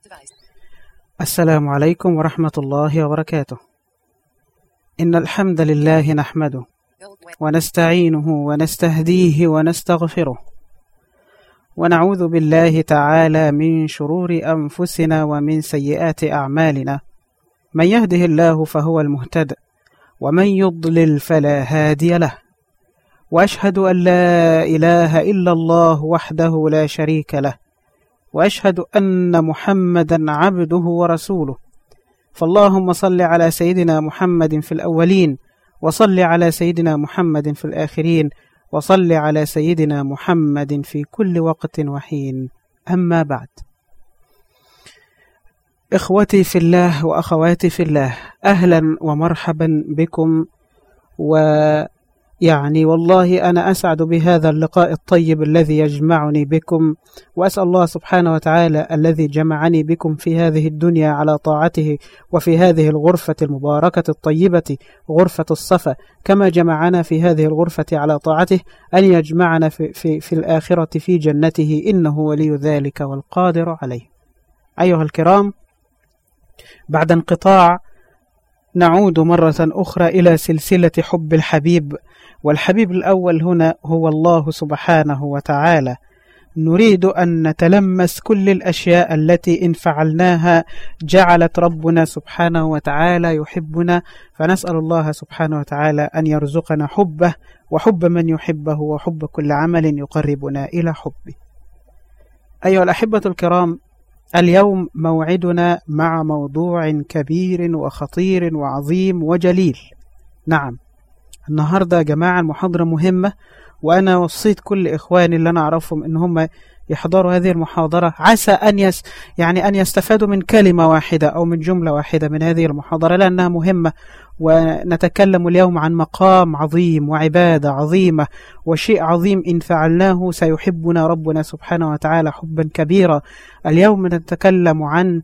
السلام عليكم ورحمة الله وبركاته إن الحمد لله نحمده ونستعينه ونستهديه ونستغفره ونعوذ بالله تعالى من شرور أنفسنا ومن سيئات أعمالنا من يهده الله فهو المهتد ومن يضلل فلا هادي له وأشهد أن لا إله إلا الله وحده لا شريك له وأشهد أن محمدا عبده ورسوله فاللهم صل على سيدنا محمد في الأولين وصل على سيدنا محمد في الآخرين وصل على سيدنا محمد في كل وقت وحين أما بعد إخوتي في الله وأخواتي في الله أهلا ومرحبا بكم ويعني والله أنا أسعد بهذا اللقاء الطيب الذي يجمعني بكم وأسأل الله سبحانه وتعالى الذي جمعني بكم في هذه الدنيا على طاعته وفي هذه الغرفة المباركة الطيبة غرفة الصفا كما جمعنا في هذه الغرفة على طاعته أن يجمعنا في, في, في الآخرة في جنته إنه ولي ذلك والقادر عليه أيها الكرام بعد انقطاع نعود مرة أخرى إلى سلسلة حب الحبيب والحبيب الأول هنا هو الله سبحانه وتعالى نريد أن نتلمس كل الأشياء التي إن فعلناها جعلت ربنا سبحانه وتعالى يحبنا فنسأل الله سبحانه وتعالى أن يرزقنا حبه وحب من يحبه وحب كل عمل يقربنا إلى حبه أيها الأحبة الكرام اليوم موعدنا مع موضوع كبير وخطير وعظيم وجليل نعم النهاردة يا جماعة المحاضرة مهمة وأنا وصيت كل إخواني اللي أنا أعرفهم إن هم يحضروا هذه المحاضرة عسى أن يس يعني أن يستفادوا من كلمة واحدة أو من جملة واحدة من هذه المحاضرة لأنها مهمة ونتكلم اليوم عن مقام عظيم وعبادة عظيمة وشيء عظيم إن فعلناه سيحبنا ربنا سبحانه وتعالى حبا كبيرا اليوم نتكلم عن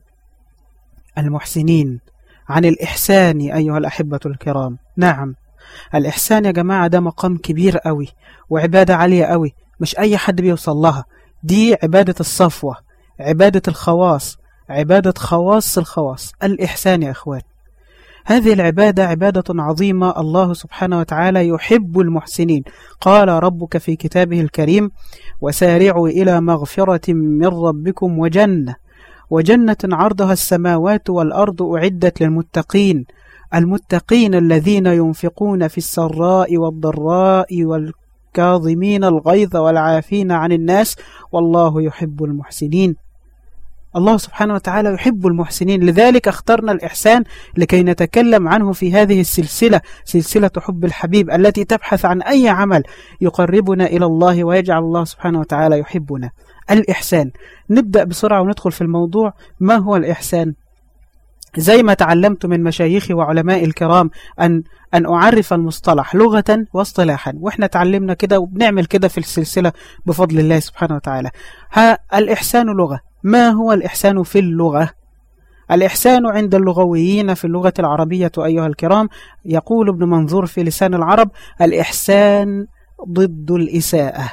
المحسنين عن الإحسان أيها الأحبة الكرام نعم الإحسان يا جماعة ده مقام كبير قوي وعبادة عالية قوي مش أي حد بيوصل لها دي عبادة الصفوة عبادة الخواص عبادة خواص الخواص الإحسان يا إخوان هذه العبادة عبادة عظيمة الله سبحانه وتعالى يحب المحسنين قال ربك في كتابه الكريم وسارعوا إلى مغفرة من ربكم وجنة وجنة عرضها السماوات والأرض أعدت للمتقين المتقين الذين ينفقون في السراء والضراء والكاظمين الغيظ والعافين عن الناس والله يحب المحسنين الله سبحانه وتعالى يحب المحسنين لذلك اخترنا الإحسان لكي نتكلم عنه في هذه السلسلة سلسلة حب الحبيب التي تبحث عن أي عمل يقربنا إلى الله ويجعل الله سبحانه وتعالى يحبنا الإحسان نبدأ بسرعة وندخل في الموضوع ما هو الإحسان زي ما تعلمت من مشايخي وعلماء الكرام أن أن أعرف المصطلح لغة واصطلاحا وإحنا تعلمنا كده وبنعمل كده في السلسلة بفضل الله سبحانه وتعالى ها الإحسان لغة ما هو الإحسان في اللغة؟ الإحسان عند اللغويين في اللغة العربية أيها الكرام يقول ابن منظور في لسان العرب الإحسان ضد الإساءة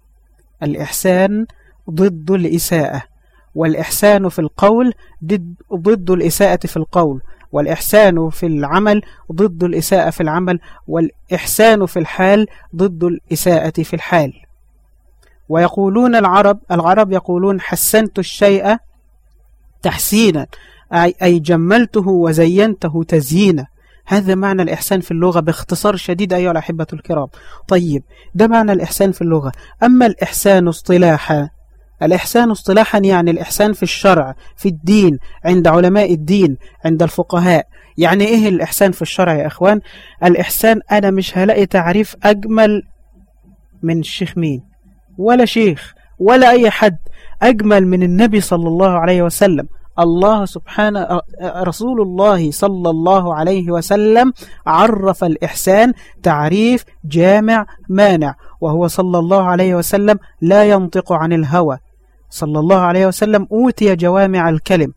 الإحسان ضد الإساءة والإحسان في القول ضد, ضد الإساءة في القول والإحسان في العمل ضد الإساءة في العمل والإحسان في الحال ضد الإساءة في الحال ويقولون العرب العرب يقولون حسنت الشيء تحسينا أي جملته وزينته تزيينا هذا معنى الإحسان في اللغة باختصار شديد أيها الأحبة الكرام طيب ده معنى الإحسان في اللغة أما الإحسان اصطلاحا الإحسان اصطلاحا يعني الإحسان في الشرع في الدين عند علماء الدين عند الفقهاء يعني إيه الإحسان في الشرع يا أخوان الإحسان أنا مش هلاقي تعريف أجمل من الشيخ مين ولا شيخ ولا أي حد أجمل من النبي صلى الله عليه وسلم الله سبحانه رسول الله صلى الله عليه وسلم عرف الإحسان تعريف جامع مانع وهو صلى الله عليه وسلم لا ينطق عن الهوى صلى الله عليه وسلم أوتي جوامع الكلم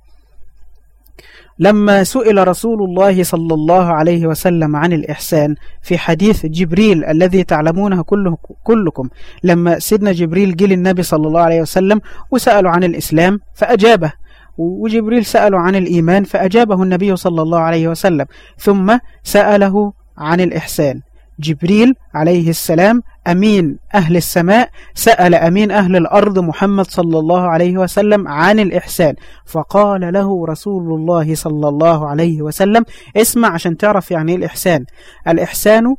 لما سئل رسول الله صلى الله عليه وسلم عن الإحسان في حديث جبريل الذي تعلمونه كلكم لما سيدنا جبريل جه للنبي صلى الله عليه وسلم وسألوا عن الإسلام فأجابه وجبريل سأله عن الإيمان فأجابه النبي صلى الله عليه وسلم ثم سأله عن الإحسان جبريل عليه السلام أمين أهل السماء سأل أمين أهل الأرض محمد صلى الله عليه وسلم عن الإحسان فقال له رسول الله صلى الله عليه وسلم اسمع عشان تعرف يعني الإحسان الإحسان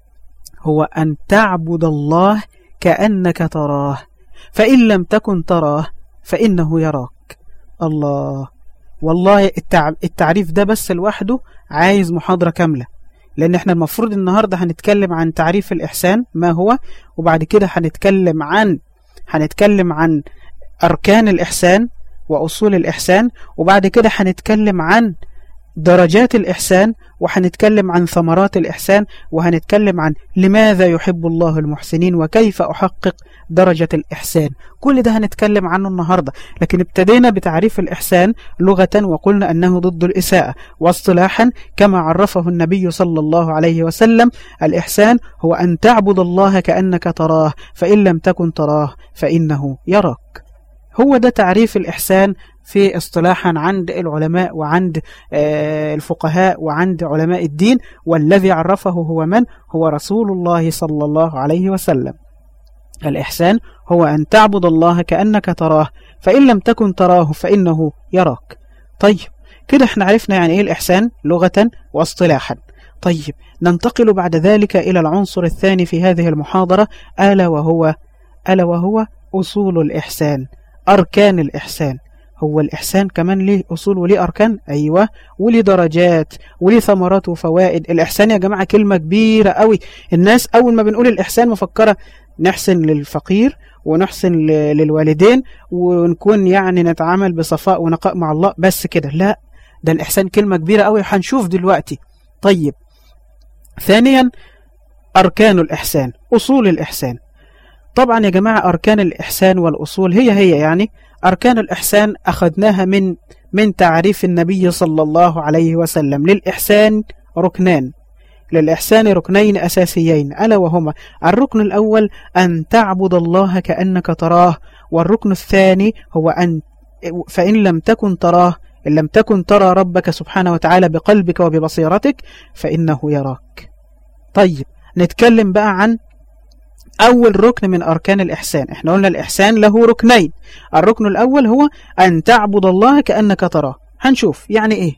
هو أن تعبد الله كأنك تراه فإن لم تكن تراه فإنه يراك الله والله التعريف ده بس لوحده عايز محاضرة كاملة لأن احنا المفروض النهاردة هنتكلم عن تعريف الإحسان ما هو وبعد كده هنتكلم عن هنتكلم عن أركان الإحسان وأصول الإحسان وبعد كده هنتكلم عن درجات الإحسان وهنتكلم عن ثمرات الإحسان وهنتكلم عن لماذا يحب الله المحسنين وكيف أحقق درجة الإحسان كل ده هنتكلم عنه النهاردة لكن ابتدينا بتعريف الإحسان لغة وقلنا أنه ضد الإساءة واصطلاحا كما عرفه النبي صلى الله عليه وسلم الإحسان هو أن تعبد الله كأنك تراه فإن لم تكن تراه فإنه يراك هو ده تعريف الإحسان في اصطلاحا عند العلماء وعند الفقهاء وعند علماء الدين والذي عرفه هو من؟ هو رسول الله صلى الله عليه وسلم الإحسان هو أن تعبد الله كأنك تراه فإن لم تكن تراه فإنه يراك طيب كده احنا عرفنا يعني ايه الإحسان لغة واصطلاحا طيب ننتقل بعد ذلك إلى العنصر الثاني في هذه المحاضرة ألا وهو ألا وهو أصول الإحسان أركان الإحسان هو الإحسان كمان ليه أصول وليه أركان أيوة وليه درجات وليه ثمرات وفوائد الإحسان يا جماعة كلمة كبيرة قوي الناس أول ما بنقول الإحسان مفكرة نحسن للفقير ونحسن للوالدين ونكون يعني نتعامل بصفاء ونقاء مع الله بس كده لا ده الإحسان كلمة كبيرة قوي هنشوف دلوقتي طيب ثانيا أركان الإحسان أصول الإحسان طبعا يا جماعة أركان الإحسان والأصول هي هي يعني أركان الإحسان أخذناها من من تعريف النبي صلى الله عليه وسلم للإحسان ركنان للإحسان ركنين أساسيين ألا وهما الركن الأول أن تعبد الله كأنك تراه والركن الثاني هو أن فإن لم تكن تراه إن لم تكن ترى ربك سبحانه وتعالى بقلبك وببصيرتك فإنه يراك طيب نتكلم بقى عن أول ركن من أركان الإحسان إحنا قلنا الإحسان له ركنين الركن الأول هو أن تعبد الله كأنك تراه هنشوف يعني إيه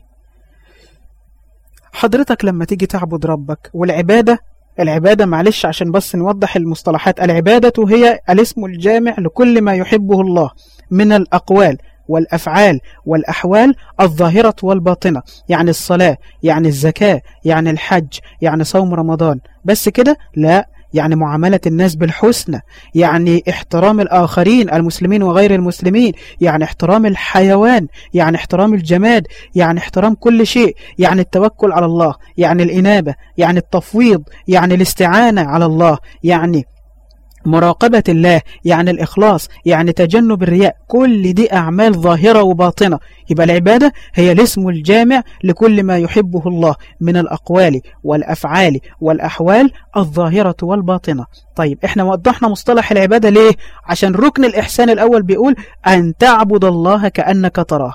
حضرتك لما تيجي تعبد ربك والعبادة العبادة معلش عشان بس نوضح المصطلحات العبادة هي الاسم الجامع لكل ما يحبه الله من الأقوال والأفعال والأحوال الظاهرة والباطنة يعني الصلاة يعني الزكاة يعني الحج يعني صوم رمضان بس كده لا يعني معاملة الناس بالحسنى يعني احترام الآخرين المسلمين وغير المسلمين يعني احترام الحيوان يعني احترام الجماد يعني احترام كل شيء يعني التوكل على الله يعني الإنابة يعني التفويض يعني الاستعانة على الله يعني مراقبة الله يعني الإخلاص يعني تجنب الرياء كل دي أعمال ظاهرة وباطنة يبقى العبادة هي الاسم الجامع لكل ما يحبه الله من الأقوال والأفعال والأحوال الظاهرة والباطنة طيب احنا وضحنا مصطلح العبادة ليه؟ عشان ركن الإحسان الأول بيقول أن تعبد الله كأنك تراه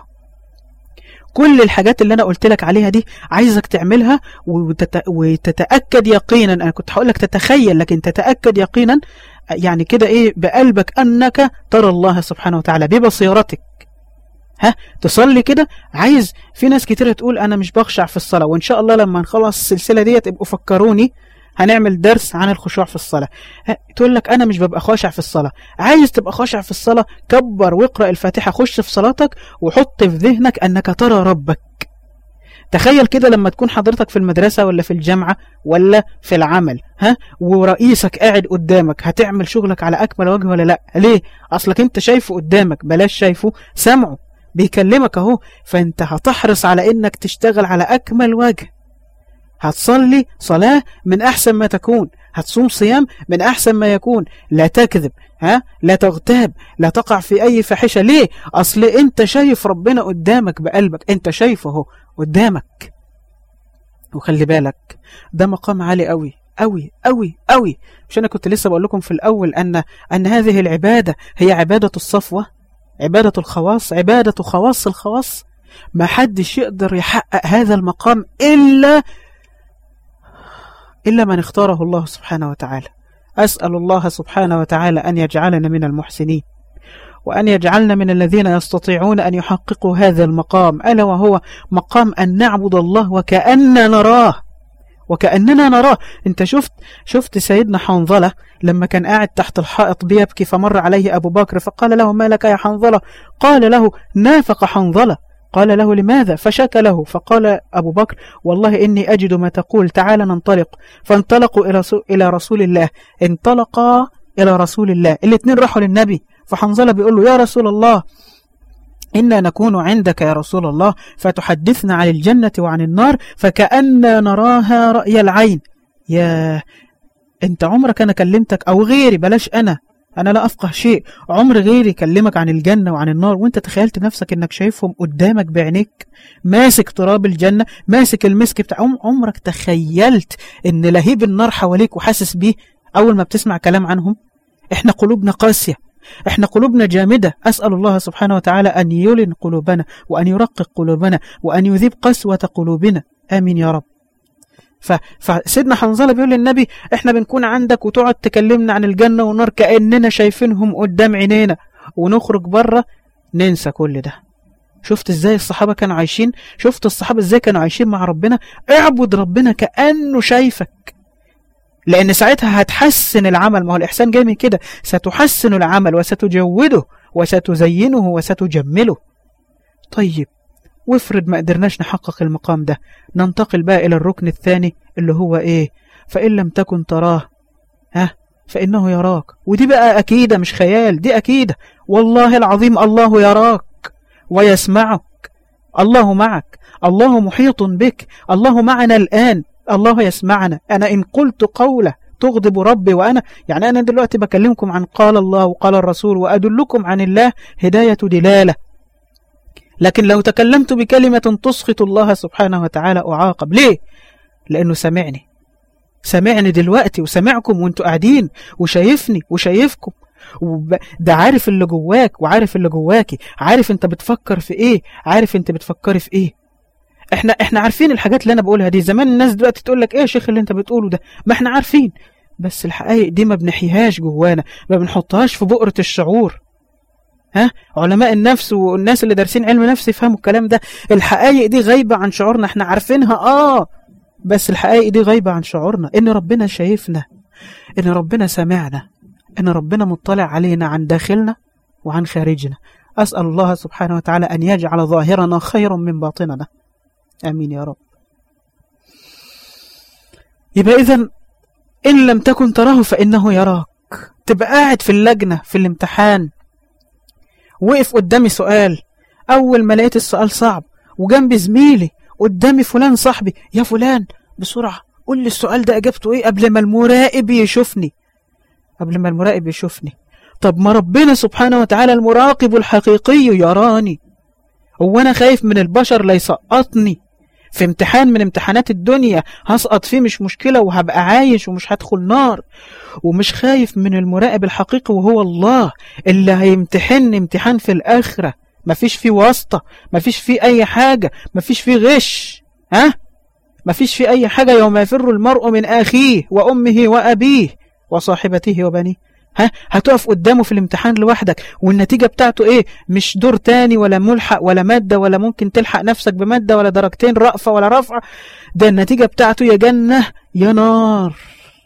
كل الحاجات اللي أنا قلت لك عليها دي عايزك تعملها وتت... وتتأكد يقينا أنا كنت هقول لك تتخيل لكن تتأكد يقينا يعني كده إيه بقلبك أنك ترى الله سبحانه وتعالى ببصيرتك ها تصلي كده عايز في ناس كتير تقول أنا مش بخشع في الصلاة وإن شاء الله لما نخلص السلسلة دي تبقوا فكروني هنعمل درس عن الخشوع في الصلاة تقول لك أنا مش ببقى خاشع في الصلاة عايز تبقى خاشع في الصلاة كبر واقرأ الفاتحة خش في صلاتك وحط في ذهنك أنك ترى ربك تخيل كده لما تكون حضرتك في المدرسة ولا في الجامعة ولا في العمل ها ورئيسك قاعد قدامك هتعمل شغلك على أكمل وجه ولا لا ليه أصلك أنت شايفه قدامك بلاش شايفه سمعه بيكلمك اهو فانت هتحرص على انك تشتغل على اكمل وجه هتصلي صلاة من أحسن ما تكون هتصوم صيام من أحسن ما يكون لا تكذب ها لا تغتاب لا تقع في أي فاحشة ليه أصل أنت شايف ربنا قدامك بقلبك أنت شايفه هو قدامك وخلي بالك ده مقام عالي قوي قوي قوي قوي مش أنا كنت لسه بقول لكم في الأول أن أن هذه العبادة هي عبادة الصفوة عبادة الخواص عبادة خواص الخواص ما حدش يقدر يحقق هذا المقام إلا إلا من اختاره الله سبحانه وتعالى أسأل الله سبحانه وتعالى أن يجعلنا من المحسنين وأن يجعلنا من الذين يستطيعون أن يحققوا هذا المقام ألا وهو مقام أن نعبد الله وكأننا نراه وكأننا نراه انت شفت شفت سيدنا حنظلة لما كان قاعد تحت الحائط بيبكي فمر عليه أبو بكر فقال له ما لك يا حنظلة قال له نافق حنظلة قال له لماذا فشك له فقال أبو بكر والله إني أجد ما تقول تعال ننطلق فانطلقوا إلى إلى رسول الله انطلقا إلى رسول الله الاثنين راحوا للنبي فحنظلة بيقول له يا رسول الله إنا نكون عندك يا رسول الله فتحدثنا عن الجنة وعن النار فكأننا نراها رأي العين يا أنت عمرك أنا كلمتك أو غيري بلاش أنا أنا لا أفقه شيء عمر غيري كلمك عن الجنة وعن النار وانت تخيلت نفسك انك شايفهم قدامك بعينيك ماسك تراب الجنة ماسك المسك بتاع عمرك تخيلت ان لهيب النار حواليك وحاسس بيه أول ما بتسمع كلام عنهم احنا قلوبنا قاسية احنا قلوبنا جامدة أسأل الله سبحانه وتعالى أن يلن قلوبنا وأن يرقق قلوبنا وأن يذيب قسوة قلوبنا آمين يا رب فسيدنا حنظلة بيقول للنبي احنا بنكون عندك وتقعد تكلمنا عن الجنة والنار كأننا شايفينهم قدام عينينا ونخرج بره ننسى كل ده شفت ازاي الصحابة كانوا عايشين شفت الصحابة ازاي كانوا عايشين مع ربنا اعبد ربنا كأنه شايفك لأن ساعتها هتحسن العمل ما هو الإحسان جاي من كده ستحسن العمل وستجوده وستزينه وستجمله طيب وافرض ما قدرناش نحقق المقام ده ننتقل بقى إلى الركن الثاني اللي هو إيه فإن لم تكن تراه ها فإنه يراك ودي بقى أكيدة مش خيال دي أكيدة والله العظيم الله يراك ويسمعك الله معك الله محيط بك الله معنا الآن الله يسمعنا أنا إن قلت قولة تغضب ربي وأنا يعني أنا دلوقتي بكلمكم عن قال الله وقال الرسول وأدلكم عن الله هداية دلالة لكن لو تكلمت بكلمة تسخط الله سبحانه وتعالى أعاقب ليه؟ لأنه سمعني سمعني دلوقتي وسمعكم وانتوا قاعدين وشايفني وشايفكم ده عارف اللي جواك وعارف اللي جواكي عارف انت بتفكر في ايه عارف انت بتفكري في ايه احنا احنا عارفين الحاجات اللي انا بقولها دي زمان الناس دلوقتي تقول لك ايه يا شيخ اللي انت بتقوله ده ما احنا عارفين بس الحقائق دي ما بنحيهاش جوانا ما بنحطهاش في بؤرة الشعور ها علماء النفس والناس اللي دارسين علم نفس يفهموا الكلام ده الحقائق دي غايبة عن شعورنا احنا عارفينها اه بس الحقائق دي غايبة عن شعورنا ان ربنا شايفنا ان ربنا سمعنا ان ربنا مطلع علينا عن داخلنا وعن خارجنا أسأل الله سبحانه وتعالى أن يجعل ظاهرنا خيرا من باطننا آمين يا رب يبقى إذن إن لم تكن تراه فإنه يراك تبقى قاعد في اللجنة في الامتحان وقف قدامي سؤال أول ما لقيت السؤال صعب وجنبي زميلي قدامي فلان صاحبي يا فلان بسرعة قول لي السؤال ده أجابته إيه قبل ما المراقب يشوفني قبل ما المراقب يشوفني طب ما ربنا سبحانه وتعالى المراقب الحقيقي يراني هو أنا خايف من البشر لا يسقطني في امتحان من امتحانات الدنيا هسقط فيه مش مشكلة وهبقى عايش ومش هدخل نار ومش خايف من المراقب الحقيقي وهو الله اللي هيمتحني امتحان في الآخرة مفيش فيه واسطة مفيش فيه أي حاجة مفيش فيه غش ها مفيش فيه أي حاجة يوم يفر المرء من أخيه وأمه وأبيه وصاحبته وبنيه ها هتقف قدامه في الامتحان لوحدك والنتيجة بتاعته ايه مش دور تاني ولا ملحق ولا مادة ولا ممكن تلحق نفسك بمادة ولا درجتين رأفة ولا رفع ده النتيجة بتاعته يا جنة يا نار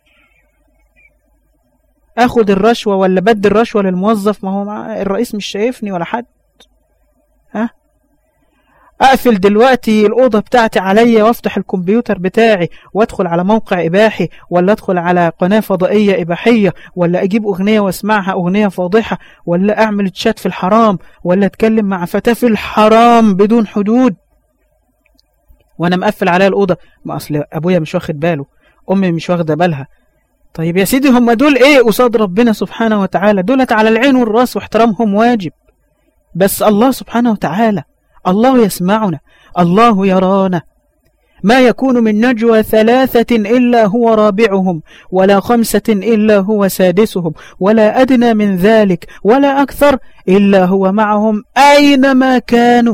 اخد الرشوة ولا بدي الرشوة للموظف ما هو الرئيس مش شايفني ولا حد ها اقفل دلوقتي الأوضة بتاعتي عليا وافتح الكمبيوتر بتاعي وادخل على موقع إباحي ولا ادخل على قناة فضائية إباحية ولا اجيب أغنية واسمعها أغنية فاضحة ولا اعمل تشات في الحرام ولا اتكلم مع فتاة في الحرام بدون حدود وانا مقفل عليا الأوضة ما أصل أبويا مش واخد باله أمي مش واخدة بالها طيب يا سيدي هم دول ايه قصاد ربنا سبحانه وتعالى دولت على العين والراس واحترامهم واجب بس الله سبحانه وتعالى الله يسمعنا الله يرانا ما يكون من نجوى ثلاثة إلا هو رابعهم ولا خمسة إلا هو سادسهم ولا أدنى من ذلك ولا أكثر إلا هو معهم أينما كانوا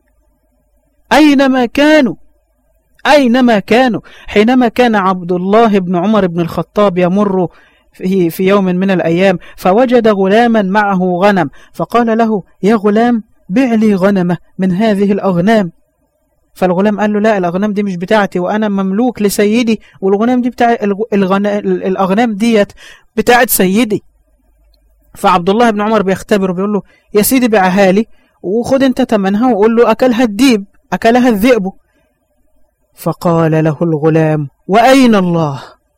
أينما كانوا أينما كانوا حينما كان عبد الله بن عمر بن الخطاب يمر في, في يوم من الأيام فوجد غلاما معه غنم فقال له يا غلام بع لي غنمة من هذه الأغنام فالغلام قال له لا الأغنام دي مش بتاعتي وأنا مملوك لسيدي والغنام دي بتاع الأغنام ديت بتاعت سيدي فعبد الله بن عمر بيختبره بيقول له يا سيدي بعها لي وخد انت تمنها وقول له أكلها الديب أكلها الذئب فقال له الغلام وأين الله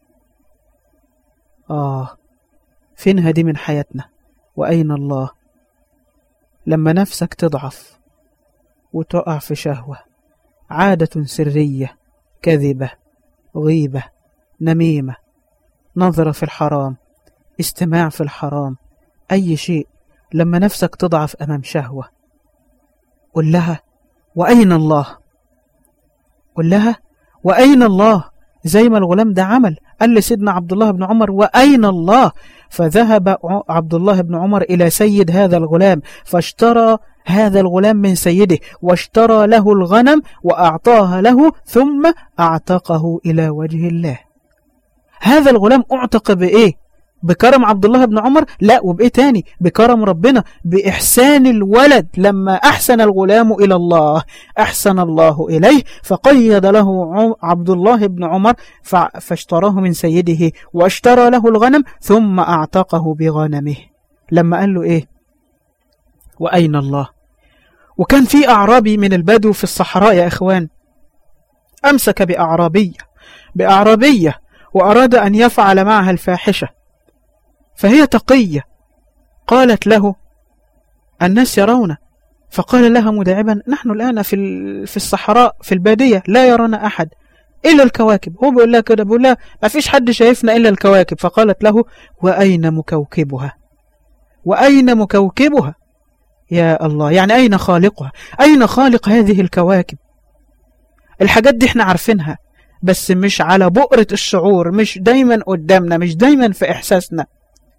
آه فين دي من حياتنا وأين الله لما نفسك تضعف وتقع في شهوة عادة سرية كذبة غيبة نميمة نظرة في الحرام استماع في الحرام أي شيء لما نفسك تضعف أمام شهوة قل لها وأين الله قل لها وأين الله زي ما الغلام ده عمل قال لسيدنا عبد الله بن عمر وأين الله فذهب عبد الله بن عمر إلى سيد هذا الغلام فاشترى هذا الغلام من سيده واشترى له الغنم وأعطاها له ثم أعتقه إلى وجه الله هذا الغلام أعتق بإيه بكرم عبد الله بن عمر لا وبإيه تاني بكرم ربنا بإحسان الولد لما أحسن الغلام إلى الله أحسن الله إليه فقيد له عبد الله بن عمر فاشتراه من سيده واشترى له الغنم ثم أعتقه بغنمه لما قال له إيه وأين الله وكان في أعرابي من البدو في الصحراء يا إخوان أمسك بأعرابية بأعرابية وأراد أن يفعل معها الفاحشة فهي تقية قالت له الناس يرون فقال لها مداعبا نحن الآن في في الصحراء في البادية لا يرانا أحد إلا الكواكب هو بيقول لها كده بيقول لها ما فيش حد شايفنا إلا الكواكب فقالت له وأين مكوكبها وأين مكوكبها يا الله يعني أين خالقها أين خالق هذه الكواكب الحاجات دي احنا عارفينها بس مش على بؤرة الشعور مش دايما قدامنا مش دايما في إحساسنا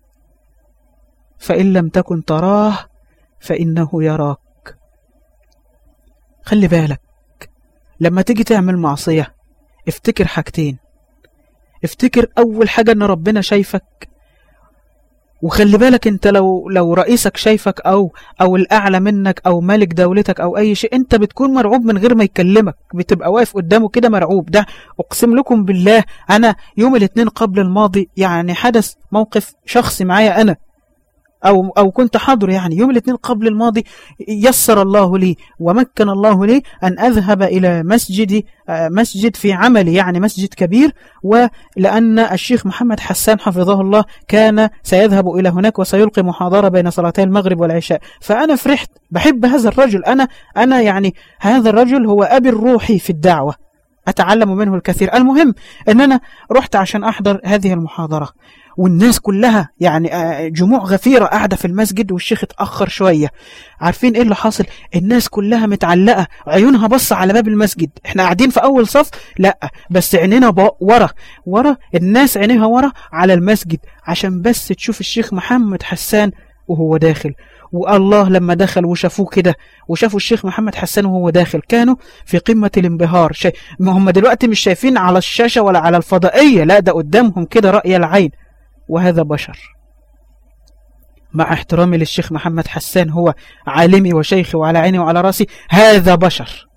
فإن لم تكن تراه فإنه يراك خلي بالك لما تيجي تعمل معصية افتكر حاجتين افتكر أول حاجة أن ربنا شايفك وخلي بالك انت لو لو رئيسك شايفك او او الاعلى منك او مالك دولتك او اي شيء انت بتكون مرعوب من غير ما يكلمك بتبقى واقف قدامه كده مرعوب ده اقسم لكم بالله انا يوم الاثنين قبل الماضي يعني حدث موقف شخصي معايا انا أو, أو كنت حاضر يعني يوم الاثنين قبل الماضي يسر الله لي ومكن الله لي أن أذهب إلى مسجد آه، مسجد في عملي يعني مسجد كبير ولأن الشيخ محمد حسان حفظه الله كان سيذهب إلى هناك وسيلقي محاضرة بين صلاتي المغرب والعشاء فأنا فرحت بحب هذا الرجل أنا, أنا يعني هذا الرجل هو أبي الروحي في الدعوة أتعلم منه الكثير المهم أن أنا رحت عشان أحضر هذه المحاضرة والناس كلها يعني آه، جموع غفيرة قاعدة في المسجد والشيخ اتأخر شوية عارفين ايه اللي حاصل الناس كلها متعلقة عيونها بص على باب المسجد احنا قاعدين في اول صف لا بس عينينا ورا ورا الناس عينيها ورا على المسجد عشان بس تشوف الشيخ محمد حسان وهو داخل والله لما دخل وشافوه كده وشافوا الشيخ محمد حسان وهو داخل كانوا في قمة الانبهار شيء ما هم دلوقتي مش شايفين على الشاشة ولا على الفضائية لا ده قدامهم كده رأي العين وهذا بشر مع احترامي للشيخ محمد حسان هو عالمي وشيخي وعلى عيني وعلى راسي هذا بشر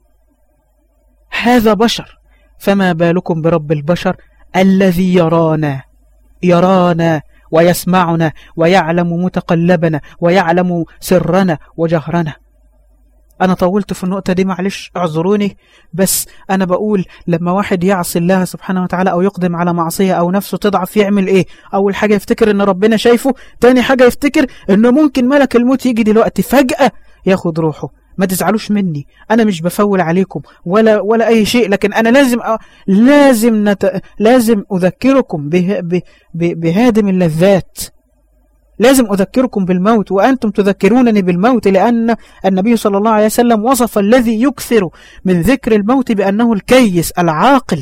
هذا بشر فما بالكم برب البشر الذي يرانا يرانا ويسمعنا ويعلم متقلبنا ويعلم سرنا وجهرنا أنا طولت في النقطة دي معلش اعذروني بس أنا بقول لما واحد يعصي الله سبحانه وتعالى أو يقدم على معصية أو نفسه تضعف يعمل إيه أول حاجة يفتكر إن ربنا شايفه تاني حاجة يفتكر إنه ممكن ملك الموت يجي دلوقتي فجأة ياخد روحه ما تزعلوش مني أنا مش بفول عليكم ولا ولا أي شيء لكن أنا لازم أ... لازم نت... لازم أذكركم به... ب... ب... بهادم اللذات لازم أذكركم بالموت وأنتم تذكرونني بالموت لأن النبي صلى الله عليه وسلم وصف الذي يكثر من ذكر الموت بأنه الكيس العاقل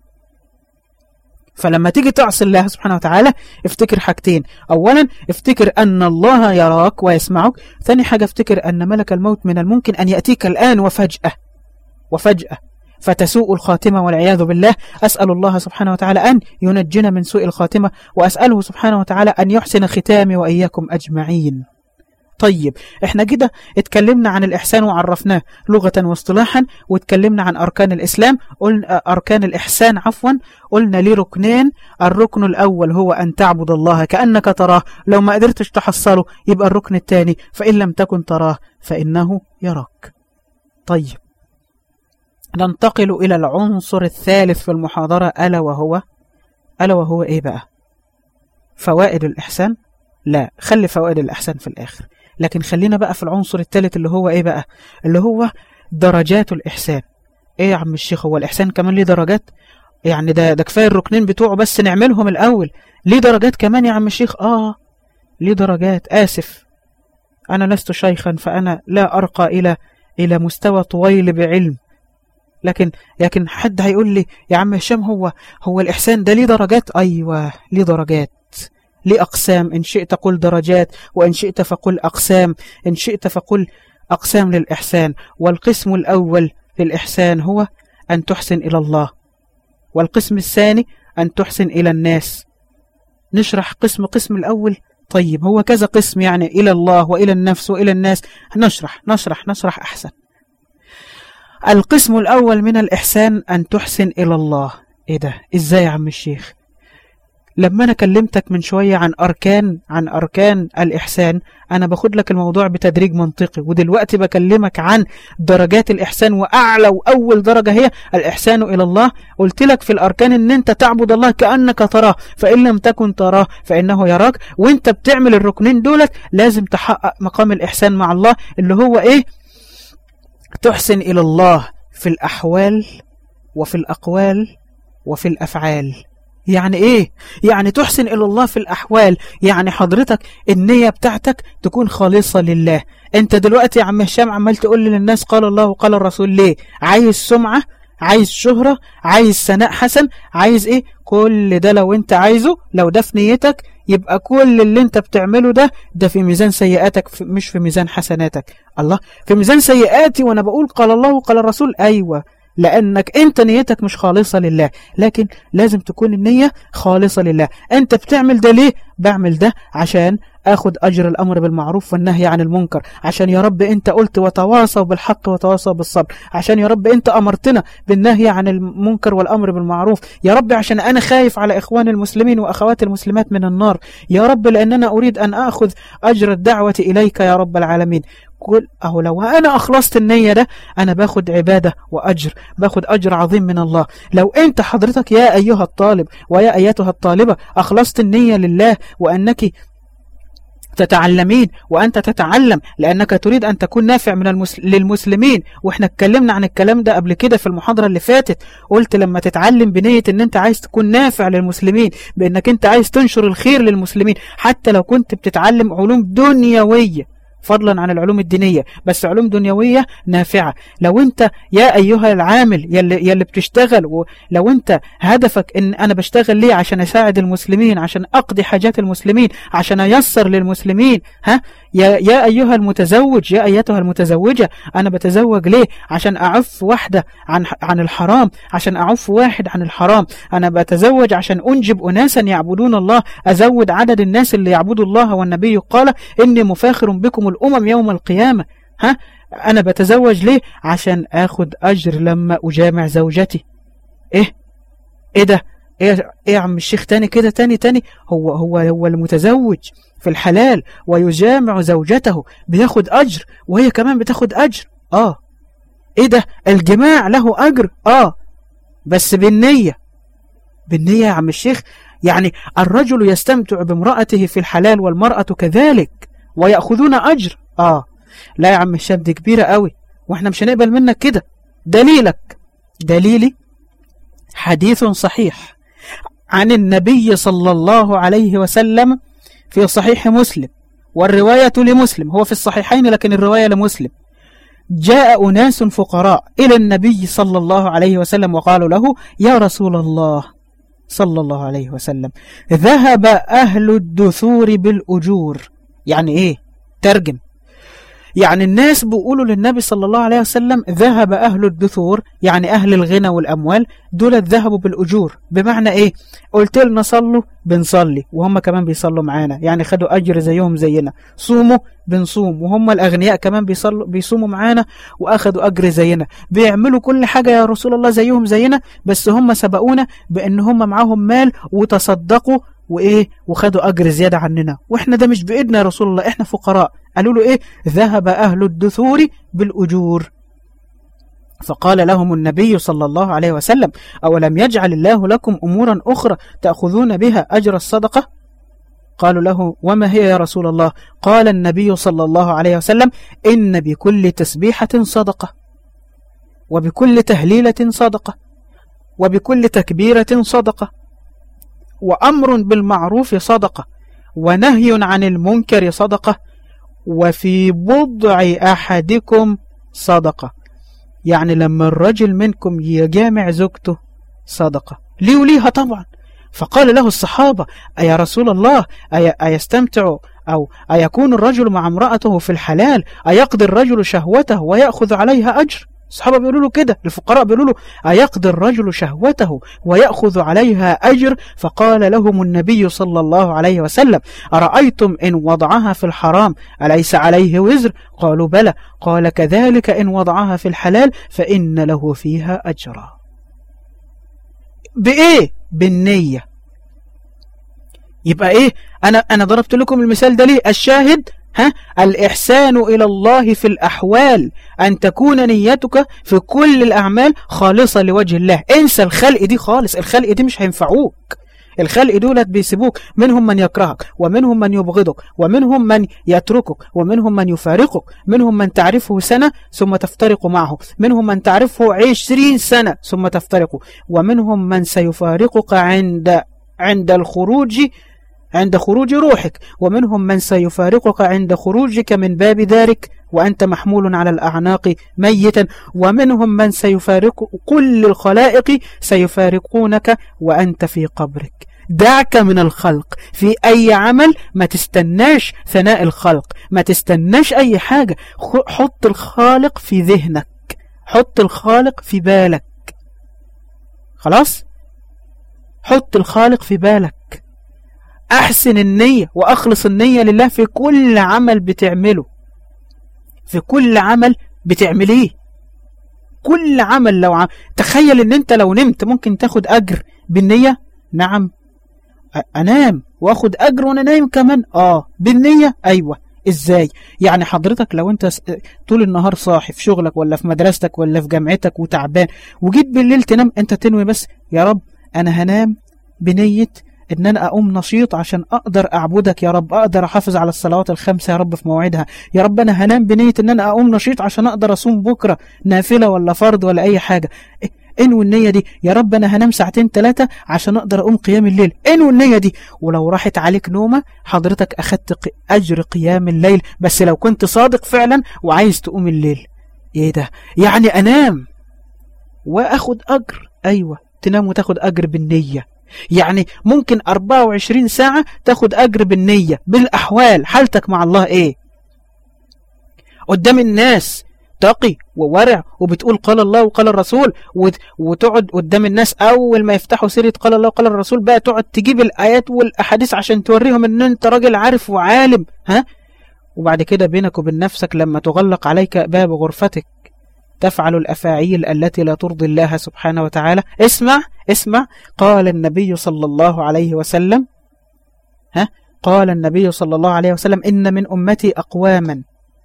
فلما تيجي تعصي الله سبحانه وتعالى افتكر حاجتين أولا افتكر أن الله يراك ويسمعك ثاني حاجة افتكر أن ملك الموت من الممكن أن يأتيك الآن وفجأة وفجأة فتسوء الخاتمة والعياذ بالله أسأل الله سبحانه وتعالى أن ينجنا من سوء الخاتمة وأسأله سبحانه وتعالى أن يحسن ختامي وإياكم أجمعين طيب احنا كده اتكلمنا عن الإحسان وعرفناه لغة واصطلاحا واتكلمنا عن أركان الإسلام قلنا أركان الإحسان عفوا قلنا ليه ركنين الركن الأول هو أن تعبد الله كأنك تراه لو ما قدرتش تحصله يبقى الركن الثاني فإن لم تكن تراه فإنه يراك طيب ننتقل إلى العنصر الثالث في المحاضرة ألا وهو ألا وهو إيه بقى فوائد الإحسان لا خلي فوائد الإحسان في الآخر لكن خلينا بقى في العنصر الثالث اللي هو إيه بقى اللي هو درجات الإحسان إيه يا عم الشيخ هو الإحسان كمان ليه درجات يعني ده ده كفاية الركنين بتوعه بس نعملهم الأول ليه درجات كمان يا عم الشيخ آه ليه درجات آسف أنا لست شيخا فأنا لا أرقى إلى إلى مستوى طويل بعلم لكن لكن حد هيقول لي يا عم هشام هو هو الإحسان ده ليه درجات أيوة ليه درجات ليه أقسام إن شئت قل درجات وإن شئت فقل أقسام إن شئت فقل أقسام للإحسان والقسم الأول للإحسان هو أن تحسن إلى الله والقسم الثاني أن تحسن إلى الناس نشرح قسم قسم الأول طيب هو كذا قسم يعني إلى الله وإلى النفس وإلى الناس نشرح نشرح نشرح أحسن القسم الأول من الإحسان أن تحسن إلى الله إيه ده إزاي يا عم الشيخ لما أنا كلمتك من شوية عن أركان عن أركان الإحسان أنا باخد لك الموضوع بتدريج منطقي ودلوقتي بكلمك عن درجات الإحسان وأعلى وأول درجة هي الإحسان إلى الله قلت لك في الأركان أن أنت تعبد الله كأنك تراه فإن لم تكن تراه فإنه يراك وأنت بتعمل الركنين دولت لازم تحقق مقام الإحسان مع الله اللي هو إيه تحسن إلى الله في الأحوال وفي الأقوال وفي الأفعال يعني ايه يعني تحسن الى الله في الاحوال يعني حضرتك النية بتاعتك تكون خالصة لله انت دلوقتي يا عم هشام عمال تقول للناس قال الله وقال الرسول ليه عايز سمعة عايز شهرة عايز ثناء حسن عايز ايه كل ده لو انت عايزه لو ده في نيتك يبقى كل اللي انت بتعمله ده ده في ميزان سيئاتك مش في ميزان حسناتك الله في ميزان سيئاتي وانا بقول قال الله وقال الرسول ايوه لأنك أنت نيتك مش خالصة لله لكن لازم تكون النية خالصة لله أنت بتعمل ده ليه؟ بعمل ده عشان أخذ أجر الأمر بالمعروف والنهي عن المنكر عشان يا رب أنت قلت وتواصوا بالحق وتواصوا بالصبر عشان يا رب أنت أمرتنا بالنهي عن المنكر والأمر بالمعروف يا رب عشان أنا خايف على إخوان المسلمين وأخوات المسلمات من النار يا رب لأننا أريد أن أخذ أجر الدعوة إليك يا رب العالمين كل أهو لو أنا أخلصت النية ده أنا باخد عبادة وأجر باخد أجر عظيم من الله لو أنت حضرتك يا أيها الطالب ويا أيتها الطالبة أخلصت النية لله وأنك تتعلمين وأنت تتعلم لأنك تريد أن تكون نافع من المس... للمسلمين وإحنا اتكلمنا عن الكلام ده قبل كده في المحاضرة اللي فاتت قلت لما تتعلم بنية أن أنت عايز تكون نافع للمسلمين بأنك أنت عايز تنشر الخير للمسلمين حتى لو كنت بتتعلم علوم دنيوية فضلا عن العلوم الدينية بس علوم دنيوية نافعة لو انت يا ايها العامل يلي, يلي بتشتغل لو انت هدفك ان انا بشتغل ليه عشان اساعد المسلمين عشان اقضي حاجات المسلمين عشان ايسر للمسلمين ها يا, يا أيها المتزوج يا أيتها المتزوجة أنا بتزوج ليه عشان أعف واحدة عن, عن الحرام عشان أعف واحد عن الحرام أنا بتزوج عشان أنجب أناسا يعبدون الله أزود عدد الناس اللي يعبدوا الله والنبي قال إني مفاخر بكم الأمم يوم القيامة ها أنا بتزوج ليه عشان أخذ أجر لما أجامع زوجتي إيه إيه ده ايه ايه يا عم الشيخ تاني كده تاني تاني هو هو هو المتزوج في الحلال ويجامع زوجته بياخد اجر وهي كمان بتاخد اجر اه ايه ده الجماع له اجر اه بس بالنية بالنية يا عم الشيخ يعني الرجل يستمتع بامرأته في الحلال والمرأة كذلك ويأخذون أجر آه لا يا عم الشاب دي كبيرة قوي واحنا مش هنقبل منك كده دليلك دليلي حديث صحيح عن النبي صلى الله عليه وسلم في صحيح مسلم والرواية لمسلم هو في الصحيحين لكن الرواية لمسلم جاء أناس فقراء إلى النبي صلى الله عليه وسلم وقالوا له يا رسول الله صلى الله عليه وسلم ذهب أهل الدثور بالأجور يعني إيه ترجم يعني الناس بيقولوا للنبي صلى الله عليه وسلم ذهب أهل الدثور يعني أهل الغنى والأموال دول ذهبوا بالأجور بمعنى إيه قلت لنا صلوا بنصلي وهم كمان بيصلوا معانا يعني خدوا أجر زيهم زينا صوموا بنصوم وهم الأغنياء كمان بيصلوا بيصوموا معانا وأخدوا أجر زينا بيعملوا كل حاجة يا رسول الله زيهم زينا بس هم سبقونا بأن هم معاهم مال وتصدقوا وإيه وخدوا أجر زيادة عننا وإحنا ده مش بإيدنا يا رسول الله إحنا فقراء قالوا له إيه ذهب أهل الدثور بالأجور فقال لهم النبي صلى الله عليه وسلم أولم يجعل الله لكم أمورا أخرى تأخذون بها أجر الصدقة قالوا له وما هي يا رسول الله قال النبي صلى الله عليه وسلم إن بكل تسبيحة صدقة وبكل تهليلة صدقة وبكل تكبيرة صدقة وأمر بالمعروف صدقة ونهي عن المنكر صدقة وفي بضع أحدكم صدقة يعني لما الرجل منكم يجامع زوجته صدقة ليه وليها طبعا فقال له الصحابة أي رسول الله أي أيستمتع أو أيكون الرجل مع امرأته في الحلال أيقضي الرجل شهوته ويأخذ عليها أجر الصحابة بيقولوا له كده الفقراء بيقولوا له أيقضي الرجل شهوته ويأخذ عليها أجر فقال لهم النبي صلى الله عليه وسلم أرأيتم إن وضعها في الحرام أليس عليه وزر قالوا بلى قال كذلك إن وضعها في الحلال فإن له فيها أجرا بإيه بالنية يبقى إيه أنا, أنا ضربت لكم المثال ده ليه الشاهد ها الإحسان إلى الله في الأحوال أن تكون نيتك في كل الأعمال خالصة لوجه الله انسى الخلق دي خالص الخلق دي مش هينفعوك الخلق دولت بيسيبوك منهم من يكرهك ومنهم من يبغضك ومنهم من يتركك ومنهم من يفارقك منهم من تعرفه سنة ثم تفترق معه منهم من تعرفه عشرين سنة ثم تفترق ومنهم من سيفارقك عند عند الخروج عند خروج روحك ومنهم من سيفارقك عند خروجك من باب ذلك وأنت محمول على الأعناق ميتا ومنهم من سيفارق كل الخلائق سيفارقونك وأنت في قبرك دعك من الخلق في أي عمل ما تستناش ثناء الخلق ما تستناش أي حاجة حط الخالق في ذهنك حط الخالق في بالك خلاص حط الخالق في بالك أحسن النية وأخلص النية لله في كل عمل بتعمله في كل عمل بتعمليه كل عمل لو عم... تخيل ان انت لو نمت ممكن تاخد اجر بالنية نعم انام واخد اجر وانا نايم كمان اه بالنية ايوه ازاي يعني حضرتك لو انت طول النهار صاحي في شغلك ولا في مدرستك ولا في جامعتك وتعبان وجيت بالليل تنام انت تنوي بس يا رب انا هنام بنية ان انا اقوم نشيط عشان اقدر اعبدك يا رب اقدر احافظ على الصلوات الخمسة يا رب في موعدها يا رب انا هنام بنية ان انا اقوم نشيط عشان اقدر اصوم بكرة نافلة ولا فرض ولا اي حاجة انو النية دي يا رب انا هنام ساعتين ثلاثة عشان اقدر اقوم قيام الليل انو النية دي ولو راحت عليك نومة حضرتك اخدت اجر قيام الليل بس لو كنت صادق فعلا وعايز تقوم الليل ايه ده يعني انام واخد اجر ايوه تنام وتاخد اجر بالنية يعني ممكن 24 ساعة تاخد أجر بالنية بالأحوال حالتك مع الله إيه قدام الناس تقي وورع وبتقول قال الله وقال الرسول وتقعد قدام الناس أول ما يفتحوا سيرة قال الله وقال الرسول بقى تقعد تجيب الآيات والأحاديث عشان توريهم أن أنت راجل عارف وعالم ها وبعد كده بينك وبين نفسك لما تغلق عليك باب غرفتك تفعل الأفاعيل التي لا ترضي الله سبحانه وتعالى اسمع اسمع قال النبي صلى الله عليه وسلم ها قال النبي صلى الله عليه وسلم إن من أمتي أقواما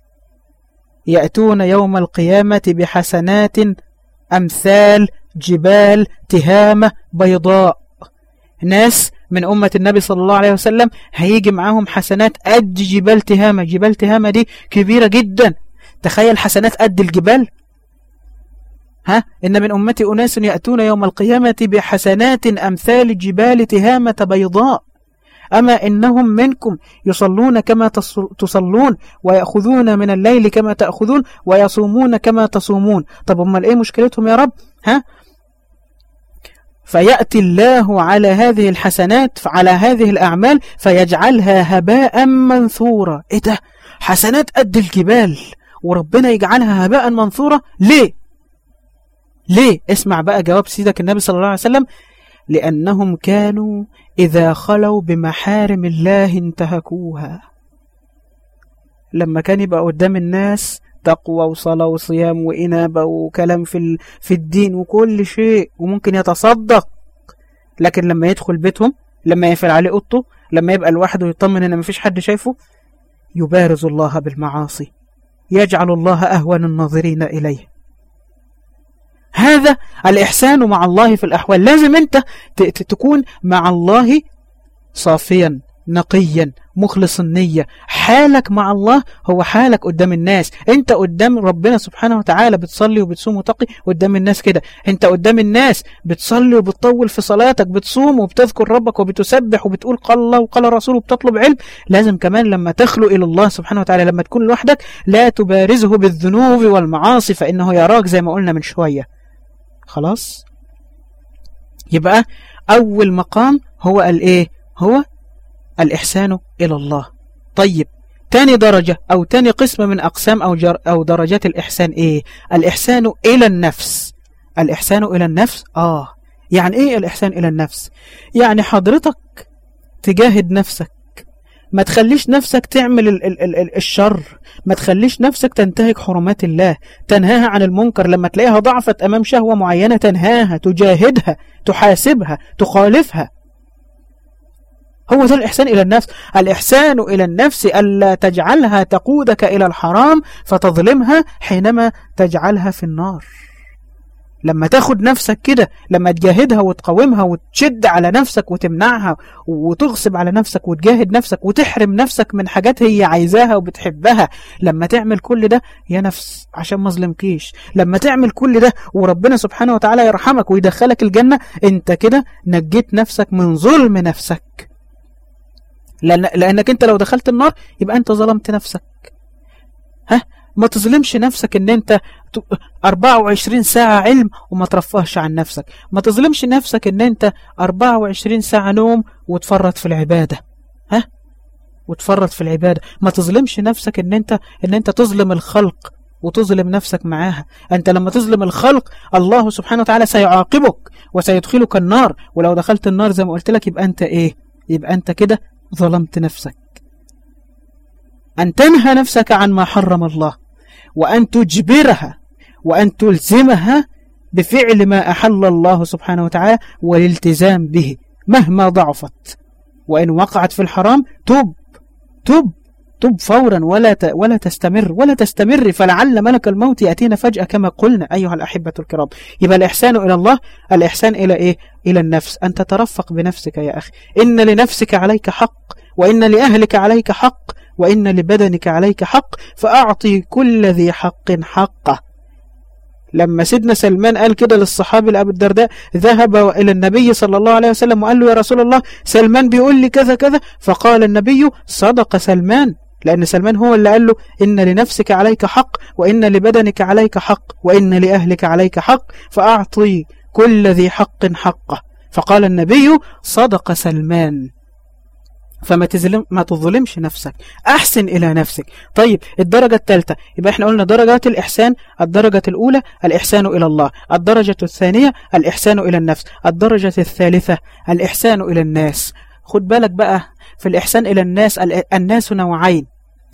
يأتون يوم القيامة بحسنات أمثال جبال تهامة بيضاء ناس من أمة النبي صلى الله عليه وسلم هيجي معاهم حسنات قد جبال تهامة جبال تهامة دي كبيرة جدا تخيل حسنات قد الجبال ها إن من أمتي أناس يأتون يوم القيامة بحسنات أمثال جبال تهامة بيضاء أما إنهم منكم يصلون كما تصلون ويأخذون من الليل كما تأخذون ويصومون كما تصومون طب أما إيه مشكلتهم يا رب ها فيأتي الله على هذه الحسنات على هذه الأعمال فيجعلها هباء منثورا إيه ده حسنات قد الجبال وربنا يجعلها هباء منثورا ليه ليه اسمع بقى جواب سيدك النبي صلى الله عليه وسلم لأنهم كانوا إذا خلوا بمحارم الله انتهكوها لما كان يبقى قدام الناس تقوى وصلاة وصيام وإنابة وكلام في, في الدين وكل شيء وممكن يتصدق لكن لما يدخل بيتهم لما يقفل عليه اوضته لما يبقى لوحده يطمن ان مفيش حد شايفه يبارز الله بالمعاصي يجعل الله أهون الناظرين إليه هذا الإحسان مع الله في الأحوال لازم أنت تكون مع الله صافيا نقيا مخلص النية حالك مع الله هو حالك قدام الناس انت قدام ربنا سبحانه وتعالى بتصلي وبتصوم وتقي قدام الناس كده انت قدام الناس بتصلي وبتطول في صلاتك بتصوم وبتذكر ربك وبتسبح وبتقول قال الله وقال رسوله وبتطلب علم لازم كمان لما تخلو إلى الله سبحانه وتعالى لما تكون لوحدك لا تبارزه بالذنوب والمعاصي فإنه يراك زي ما قلنا من شوية خلاص يبقى أول مقام هو الإيه هو الإحسان إلى الله طيب تاني درجة أو تاني قسم من أقسام أو, جر أو درجات الإحسان إيه الإحسان إلى النفس الإحسان إلى النفس آه يعني إيه الإحسان إلى النفس يعني حضرتك تجاهد نفسك ما تخليش نفسك تعمل ال ال ال الشر ما تخليش نفسك تنتهك حرمات الله تنهاها عن المنكر لما تلاقيها ضعفت أمام شهوة معينة تنهاها تجاهدها تحاسبها تخالفها هو ده الإحسان إلى النفس الإحسان إلى النفس ألا تجعلها تقودك إلى الحرام فتظلمها حينما تجعلها في النار لما تاخد نفسك كده لما تجاهدها وتقاومها وتشد على نفسك وتمنعها وتغصب على نفسك وتجاهد نفسك وتحرم نفسك من حاجات هي عايزاها وبتحبها لما تعمل كل ده يا نفس عشان ما ظلمكيش لما تعمل كل ده وربنا سبحانه وتعالى يرحمك ويدخلك الجنة انت كده نجيت نفسك من ظلم نفسك لأن لأنك أنت لو دخلت النار يبقى أنت ظلمت نفسك ها ما تظلمش نفسك ان انت 24 ساعة علم وما ترفهش عن نفسك ما تظلمش نفسك ان انت 24 ساعة نوم وتفرط في العبادة ها وتفرط في العبادة ما تظلمش نفسك ان انت ان انت تظلم الخلق وتظلم نفسك معاها أنت لما تظلم الخلق الله سبحانه وتعالى سيعاقبك وسيدخلك النار ولو دخلت النار زي ما قلت لك يبقى أنت إيه يبقى أنت كده ظلمت نفسك أن تنهى نفسك عن ما حرم الله وأن تجبرها وأن تلزمها بفعل ما أحل الله سبحانه وتعالى والالتزام به مهما ضعفت وإن وقعت في الحرام تب تب تب فورا ولا ولا تستمر ولا تستمر فلعل ملك الموت يأتينا فجأة كما قلنا أيها الأحبة الكرام يبقى الإحسان إلى الله الإحسان إلى إيه؟ إلى النفس أن تترفق بنفسك يا أخي إن لنفسك عليك حق وإن لأهلك عليك حق وإن لبدنك عليك حق فأعطي كل ذي حق حقه لما سيدنا سلمان قال كده للصحابي لأبي الدرداء ذهب إلى النبي صلى الله عليه وسلم وقال له يا رسول الله سلمان بيقول لي كذا كذا فقال النبي صدق سلمان لأن سلمان هو اللي قال له إن لنفسك عليك حق وإن لبدنك عليك حق وإن لأهلك عليك حق فأعطي كل ذي حق حقه فقال النبي صدق سلمان فما تظلم ما تظلمش نفسك احسن الى نفسك طيب الدرجه الثالثه يبقى احنا قلنا درجات الاحسان الدرجه الاولى الاحسان الى الله الدرجه الثانيه الاحسان الى النفس الدرجه الثالثه الاحسان الى الناس خد بالك بقى في الاحسان الى الناس الناس نوعين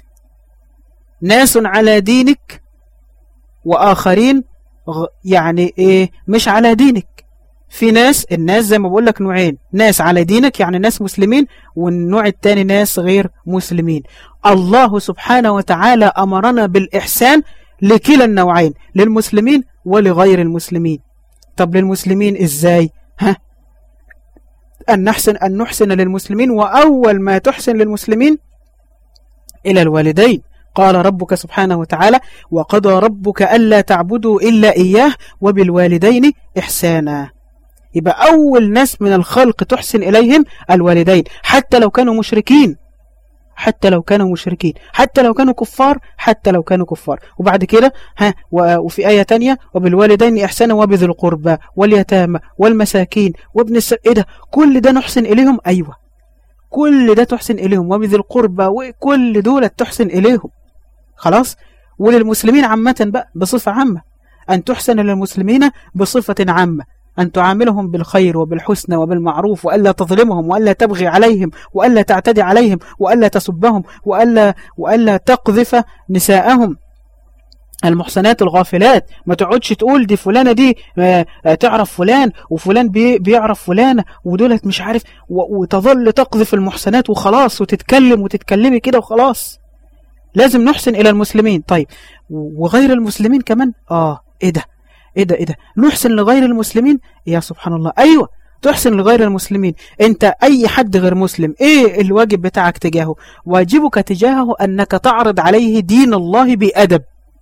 ناس على دينك واخرين يعني ايه مش على دينك في ناس الناس زي ما بقول لك نوعين ناس على دينك يعني ناس مسلمين والنوع الثاني ناس غير مسلمين الله سبحانه وتعالى أمرنا بالإحسان لكلا النوعين للمسلمين ولغير المسلمين طب للمسلمين إزاي ها أن نحسن أن نحسن للمسلمين وأول ما تحسن للمسلمين إلى الوالدين قال ربك سبحانه وتعالى وقضى ربك ألا تعبدوا إلا إياه وبالوالدين إحسانا يبقى أول ناس من الخلق تحسن إليهم الوالدين حتى لو كانوا مشركين حتى لو كانوا مشركين حتى لو كانوا كفار حتى لو كانوا كفار وبعد كده ها وفي آية تانية وبالوالدين إحسانا وبذي القربى واليتامى والمساكين وابن السبيل إيه ده كل ده نحسن إليهم أيوة كل ده تحسن إليهم وبذي القربى وكل دول تحسن إليهم خلاص وللمسلمين عامة بقى بصفة عامة أن تحسن للمسلمين بصفة عامة أن تعاملهم بالخير وبالحسنى وبالمعروف وألا تظلمهم وألا تبغي عليهم وألا تعتدي عليهم وألا تسبهم وألا, وألا تقذف نساءهم المحسنات الغافلات ما تقعدش تقول دي فلانة دي آه، آه، تعرف فلان وفلان بي بيعرف فلانة ودولت مش عارف وتظل تقذف المحسنات وخلاص وتتكلم وتتكلمي كده وخلاص لازم نحسن إلى المسلمين طيب وغير المسلمين كمان آه إيه ده إيه ده إيه ده نحسن لغير المسلمين يا سبحان الله أيوة تحسن لغير المسلمين انت اي حد غير مسلم ايه الواجب بتاعك تجاهه واجبك تجاهه انك تعرض عليه دين الله بأدب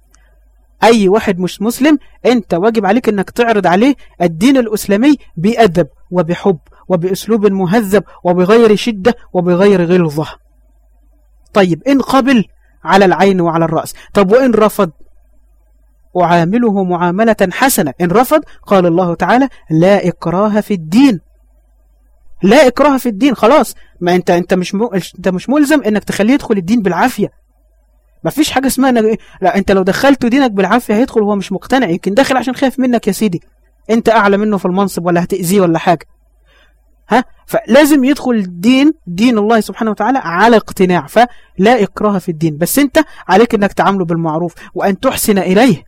اي واحد مش مسلم انت واجب عليك انك تعرض عليه الدين الاسلامي بأدب وبحب وبأسلوب مهذب وبغير شدة وبغير غلظة طيب إن قبل على العين وعلى الرأس طب وإن رفض أعامله معاملة حسنة إن رفض قال الله تعالى لا إكراه في الدين لا إكراه في الدين خلاص ما أنت أنت مش م... أنت مش ملزم إنك تخليه يدخل الدين بالعافية ما فيش حاجة اسمها إنك... لا أنت لو دخلته دينك بالعافية هيدخل وهو مش مقتنع يمكن داخل عشان خايف منك يا سيدي أنت أعلى منه في المنصب ولا هتأذيه ولا حاجة ها فلازم يدخل الدين دين الله سبحانه وتعالى على اقتناع فلا إكراه في الدين بس أنت عليك أنك تعامله بالمعروف وأن تحسن إليه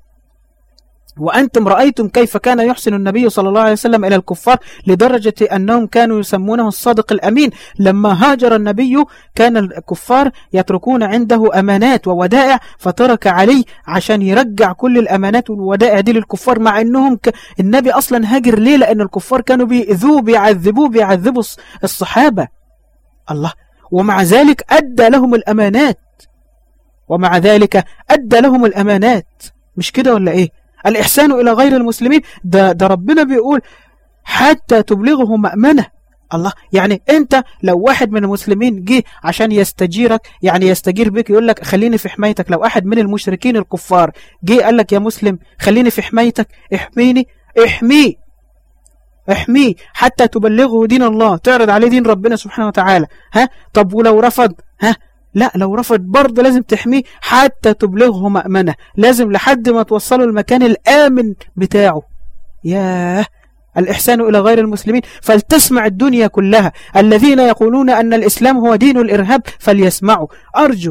وأنتم رأيتم كيف كان يحسن النبي صلى الله عليه وسلم إلى الكفار لدرجة أنهم كانوا يسمونه الصادق الأمين لما هاجر النبي كان الكفار يتركون عنده أمانات وودائع فترك علي عشان يرجع كل الأمانات والودائع دي للكفار مع أنهم ك... النبي أصلا هاجر ليه لأن الكفار كانوا بيأذوه بيعذبوه بيعذبوا الصحابة الله ومع ذلك أدى لهم الأمانات ومع ذلك أدى لهم الأمانات مش كده ولا إيه الإحسان إلى غير المسلمين ده, ده ربنا بيقول حتى تبلغه مأمنة الله يعني انت لو واحد من المسلمين جه عشان يستجيرك يعني يستجير بك يقول لك خليني في حمايتك لو واحد من المشركين الكفار جه قال لك يا مسلم خليني في حمايتك احميني احميه احميه حتى تبلغه دين الله تعرض عليه دين ربنا سبحانه وتعالى ها طب ولو رفض ها لا لو رفض برضه لازم تحميه حتى تبلغه مأمنة لازم لحد ما توصله المكان الآمن بتاعه ياه الإحسان إلى غير المسلمين فلتسمع الدنيا كلها الذين يقولون أن الإسلام هو دين الإرهاب فليسمعوا أرجو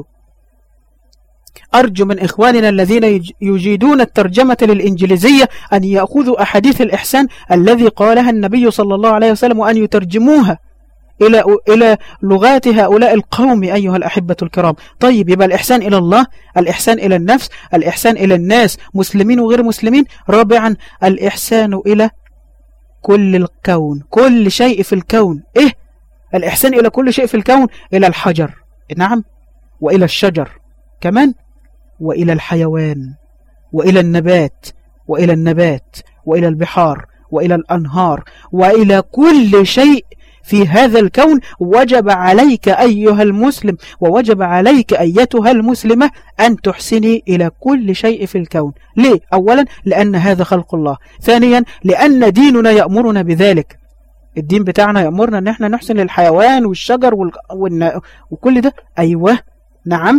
أرجو من إخواننا الذين يجيدون الترجمة للإنجليزية أن يأخذوا أحاديث الإحسان الذي قالها النبي صلى الله عليه وسلم وأن يترجموها إلى إلى لغات هؤلاء القوم أيها الأحبة الكرام طيب يبقى الإحسان إلى الله الإحسان إلى النفس الإحسان إلى الناس مسلمين وغير مسلمين رابعا الإحسان إلى كل الكون كل شيء في الكون إيه الإحسان إلى كل شيء في الكون إلى الحجر نعم وإلى الشجر كمان وإلى الحيوان وإلى النبات وإلى النبات وإلى البحار وإلى الأنهار وإلى كل شيء في هذا الكون وجب عليك أيها المسلم ووجب عليك أيتها المسلمة أن تحسني إلى كل شيء في الكون ليه؟ أولا لأن هذا خلق الله ثانيا لأن ديننا يأمرنا بذلك الدين بتاعنا يأمرنا أن احنا نحسن للحيوان والشجر وال... وال... وكل ده أيوة نعم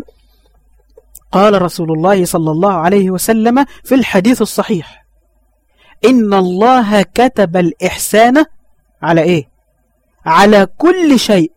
قال رسول الله صلى الله عليه وسلم في الحديث الصحيح إن الله كتب الإحسان على إيه على كل شيء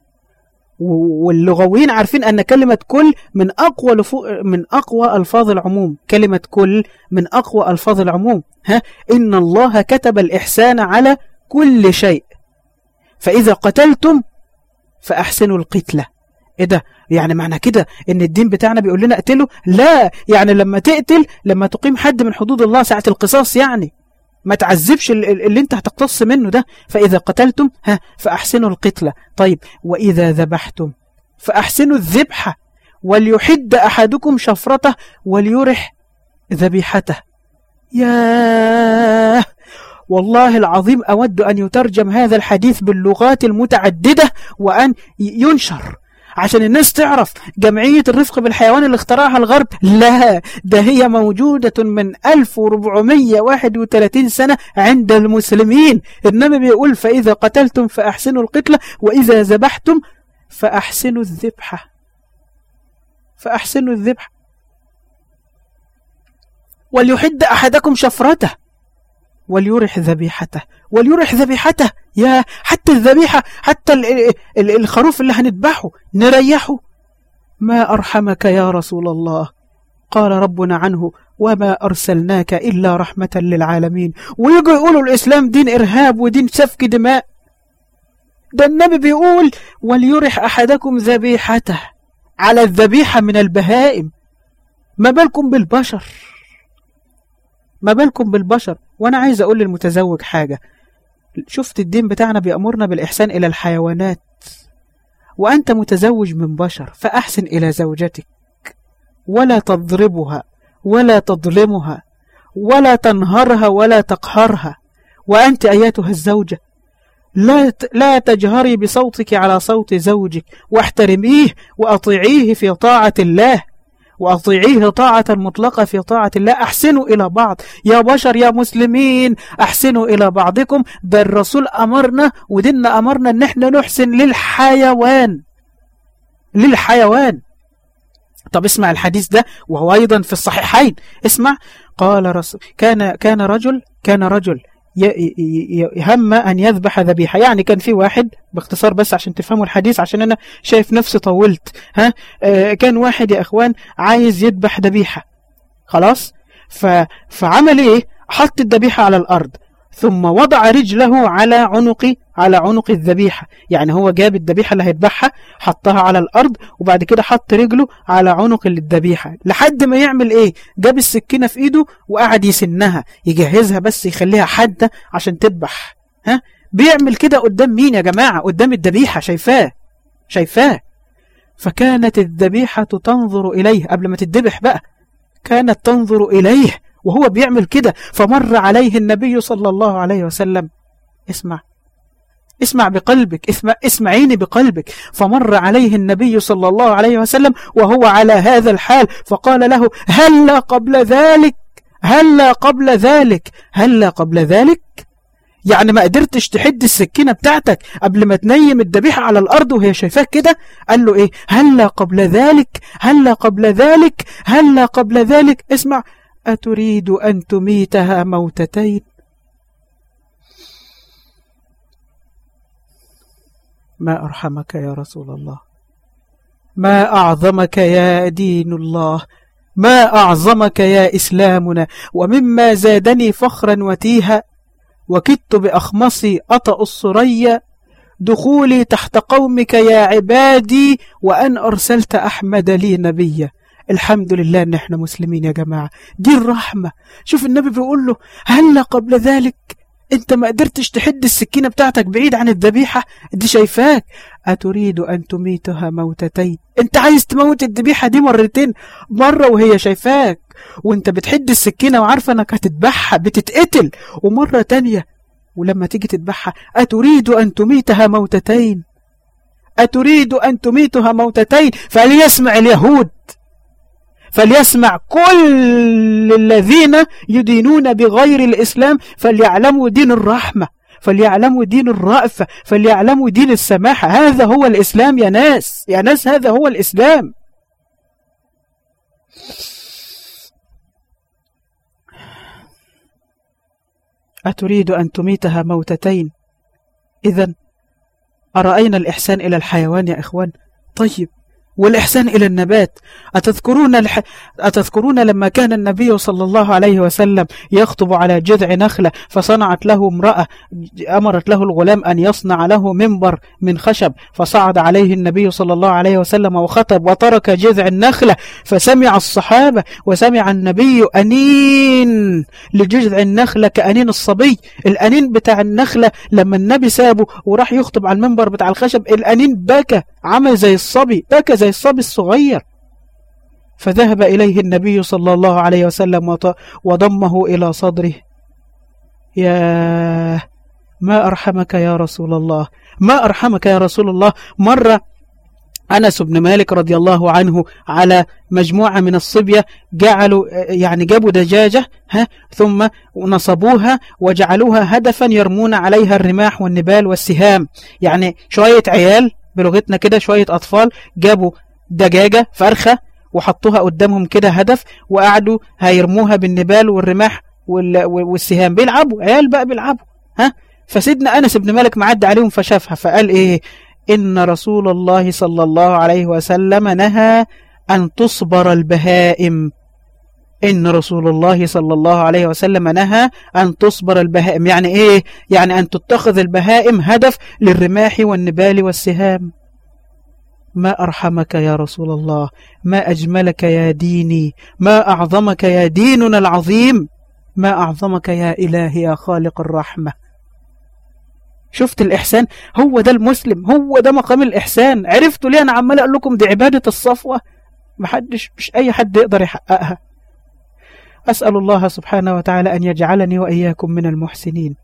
واللغويين عارفين أن كلمة كل من أقوى من أقوى ألفاظ العموم كلمة كل من أقوى ألفاظ العموم ها إن الله كتب الإحسان على كل شيء فإذا قتلتم فأحسنوا القتلة إيه ده يعني معنى كده إن الدين بتاعنا بيقول لنا اقتله لا يعني لما تقتل لما تقيم حد من حدود الله ساعة القصاص يعني ما تعذبش اللي انت هتقتص منه ده فإذا قتلتم ها فأحسنوا القتلة طيب وإذا ذبحتم فأحسنوا الذبحة وليحد أحدكم شفرته وليرح ذبيحته ياه والله العظيم أود أن يترجم هذا الحديث باللغات المتعددة وأن ينشر عشان الناس تعرف جمعية الرفق بالحيوان اللي اخترعها الغرب لا ده هي موجودة من 1431 سنة عند المسلمين النبي بيقول فإذا قتلتم فأحسنوا القتلة وإذا ذبحتم فأحسنوا الذبحة فأحسنوا الذبح وليحد أحدكم شفرته وليرح ذبيحته وليرح ذبيحته يا حتى الذبيحة حتى الخروف اللي هنذبحه نريحه ما أرحمك يا رسول الله قال ربنا عنه وما أرسلناك إلا رحمة للعالمين ويجوا يقولوا الإسلام دين إرهاب ودين سفك دماء ده النبي بيقول وليرح أحدكم ذبيحته على الذبيحة من البهائم ما بالكم بالبشر ما بالكم بالبشر وأنا عايز أقول للمتزوج حاجة شفت الدين بتاعنا بيأمرنا بالإحسان إلى الحيوانات وأنت متزوج من بشر فأحسن إلى زوجتك ولا تضربها ولا تظلمها ولا تنهرها ولا تقهرها وأنت أياتها الزوجة لا لا تجهري بصوتك على صوت زوجك واحترميه وأطيعيه في طاعة الله وأطيعيه طاعة مطلقة في طاعة الله أحسنوا إلى بعض يا بشر يا مسلمين أحسنوا إلى بعضكم ده الرسول أمرنا وديننا أمرنا أن احنا نحسن للحيوان للحيوان طب اسمع الحديث ده وهو أيضا في الصحيحين اسمع قال رسول كان كان رجل كان رجل يهم أن يذبح ذبيحة يعني كان في واحد باختصار بس عشان تفهموا الحديث عشان أنا شايف نفسي طولت ها آه كان واحد يا أخوان عايز يذبح ذبيحة خلاص فعمل إيه حط الذبيحة على الأرض ثم وضع رجله على عنق على عنق الذبيحة يعني هو جاب الذبيحة اللي هيذبحها حطها على الأرض وبعد كده حط رجله على عنق الذبيحة لحد ما يعمل إيه جاب السكينة في إيده وقعد يسنها يجهزها بس يخليها حادة عشان تذبح ها بيعمل كده قدام مين يا جماعة قدام الذبيحة شايفاه شايفاه فكانت الذبيحة تنظر إليه قبل ما تذبح بقى كانت تنظر إليه وهو بيعمل كده فمر عليه النبي صلى الله عليه وسلم اسمع اسمع بقلبك اسمع اسمعيني بقلبك فمر عليه النبي صلى الله عليه وسلم وهو على هذا الحال فقال له هلا قبل ذلك هلا قبل ذلك هلا قبل ذلك يعني ما قدرتش تحد السكينة بتاعتك قبل ما تنيم الذبيحة على الأرض وهي شايفاك كده قال له إيه هلا قبل ذلك هلا قبل ذلك هلا قبل ذلك اسمع أتريد أن تميتها موتتين ما أرحمك يا رسول الله ما أعظمك يا دين الله ما أعظمك يا إسلامنا ومما زادني فخرا وتيها وكدت بأخمصي أطأ الصريا دخولي تحت قومك يا عبادي وأن أرسلت أحمد لي نبيا الحمد لله ان احنا مسلمين يا جماعة دي الرحمة شوف النبي بيقول له هل قبل ذلك انت ما قدرتش تحد السكينة بتاعتك بعيد عن الذبيحة دي شايفاك أتريد أن تميتها موتتين انت عايز تموت الذبيحة دي مرتين مرة وهي شايفاك وانت بتحد السكينة وعارفة انك هتذبحها بتتقتل ومرة تانية ولما تيجي تذبحها أتريد أن تميتها موتتين أتريد أن تميتها موتتين فليسمع اليهود فليسمع كل الذين يدينون بغير الإسلام فليعلموا دين الرحمة فليعلموا دين الرأفة فليعلموا دين السماحة هذا هو الإسلام يا ناس يا ناس هذا هو الإسلام أتريد أن تميتها موتتين إذا أرأينا الإحسان إلى الحيوان يا إخوان طيب والإحسان إلى النبات أتذكرون, الح... أتذكرون لما كان النبي صلى الله عليه وسلم يخطب على جذع نخلة فصنعت له امرأة أمرت له الغلام أن يصنع له منبر من خشب فصعد عليه النبي صلى الله عليه وسلم وخطب وترك جذع النخلة فسمع الصحابة وسمع النبي أنين لجذع النخلة كأنين الصبي الأنين بتاع النخلة لما النبي سابه وراح يخطب على المنبر بتاع الخشب الأنين بكى عمل زي الصبي بكى زي الصبي الصغير فذهب إليه النبي صلى الله عليه وسلم وضمه إلى صدره يا ما أرحمك يا رسول الله ما أرحمك يا رسول الله مرة أنس بن مالك رضي الله عنه على مجموعة من الصبية جعلوا يعني جابوا دجاجة ها ثم نصبوها وجعلوها هدفا يرمون عليها الرماح والنبال والسهام يعني شوية عيال بلغتنا كده شوية أطفال جابوا دجاجة فرخة وحطوها قدامهم كده هدف وقعدوا هيرموها بالنبال والرماح والسهام بيلعبوا عيال بقى بيلعبوا ها فسيدنا أنس بن مالك معد عليهم فشافها فقال إيه إن رسول الله صلى الله عليه وسلم نهى أن تصبر البهائم إن رسول الله صلى الله عليه وسلم نهى أن تصبر البهائم يعني إيه؟ يعني أن تتخذ البهائم هدف للرماح والنبال والسهام ما أرحمك يا رسول الله ما أجملك يا ديني ما أعظمك يا ديننا العظيم ما أعظمك يا إلهي يا خالق الرحمة شفت الإحسان هو ده المسلم هو ده مقام الإحسان عرفتوا ليه أنا عمال أقول لكم دي عبادة الصفوة محدش مش أي حد يقدر يحققها أسأل الله سبحانه وتعالى أن يجعلني وإياكم من المحسنين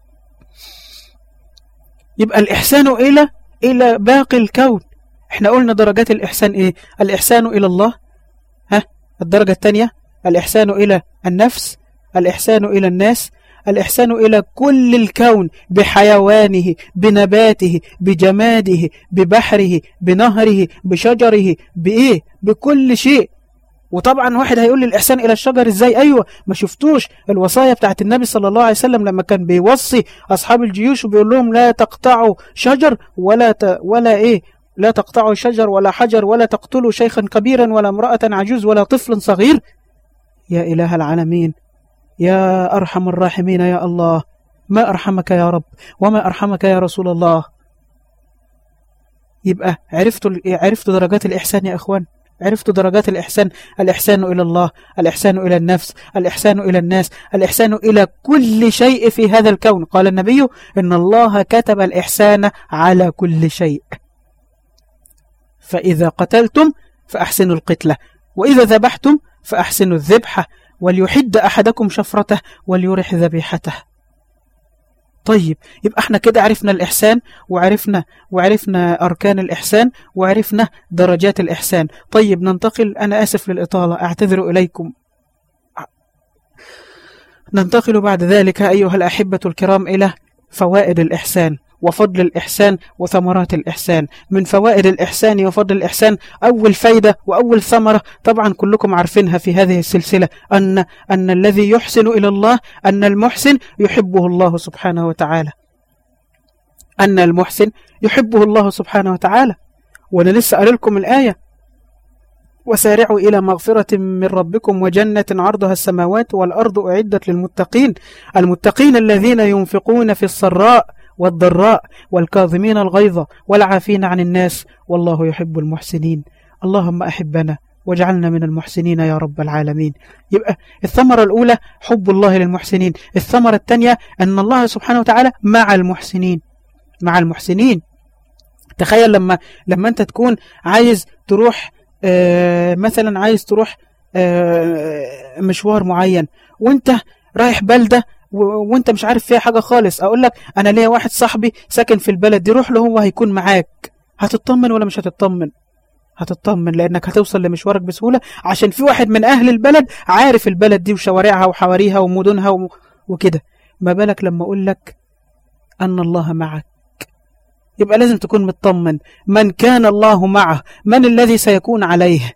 يبقى الإحسان إلى إلى باقي الكون احنا قلنا درجات الإحسان إيه الإحسان إلى الله ها الدرجة الثانية الإحسان إلى النفس الإحسان إلى الناس الإحسان إلى كل الكون بحيوانه بنباته بجماده ببحره بنهره بشجره بإيه بكل شيء وطبعا واحد هيقول لي الإحسان إلى الشجر إزاي أيوة ما شفتوش الوصايا بتاعت النبي صلى الله عليه وسلم لما كان بيوصي أصحاب الجيوش وبيقول لهم لا تقطعوا شجر ولا ت... ولا إيه لا تقطعوا شجر ولا حجر ولا تقتلوا شيخا كبيرا ولا امرأة عجوز ولا طفل صغير يا إله العالمين يا أرحم الراحمين يا الله ما أرحمك يا رب وما أرحمك يا رسول الله يبقى عرفتوا عرفتوا درجات الإحسان يا إخوان عرفتوا درجات الإحسان الإحسان إلى الله الإحسان إلى النفس الإحسان إلى الناس الإحسان إلى كل شيء في هذا الكون قال النبي إن الله كتب الإحسان على كل شيء فإذا قتلتم فأحسنوا القتلة وإذا ذبحتم فأحسنوا الذبحة وليحد أحدكم شفرته وليرح ذبيحته طيب يبقى احنا كده عرفنا الإحسان وعرفنا وعرفنا أركان الإحسان وعرفنا درجات الإحسان طيب ننتقل أنا آسف للإطالة أعتذر إليكم ننتقل بعد ذلك أيها الأحبة الكرام إلى فوائد الإحسان وفضل الإحسان وثمرات الإحسان من فوائد الإحسان وفضل الإحسان أول فايدة وأول ثمرة طبعا كلكم عارفينها في هذه السلسلة أن, أن الذي يحسن إلى الله أن المحسن يحبه الله سبحانه وتعالى أن المحسن يحبه الله سبحانه وتعالى وأنا لسه قال لكم الآية وسارعوا إلى مغفرة من ربكم وجنة عرضها السماوات والأرض أعدت للمتقين المتقين الذين ينفقون في السراء والضراء والكاظمين الغيظ والعافين عن الناس والله يحب المحسنين اللهم أحبنا واجعلنا من المحسنين يا رب العالمين يبقى الثمرة الأولى حب الله للمحسنين الثمرة الثانية أن الله سبحانه وتعالى مع المحسنين مع المحسنين تخيل لما لما أنت تكون عايز تروح آه مثلا عايز تروح آه مشوار معين وانت رايح بلدة وانت مش عارف فيها حاجة خالص اقول لك انا ليا واحد صاحبي ساكن في البلد دي روح له هو هيكون معاك هتطمن ولا مش هتطمن هتطمن لانك هتوصل لمشوارك بسهولة عشان في واحد من اهل البلد عارف البلد دي وشوارعها وحواريها ومدنها وكده ما بالك لما اقول لك ان الله معك يبقى لازم تكون مطمن من كان الله معه من الذي سيكون عليه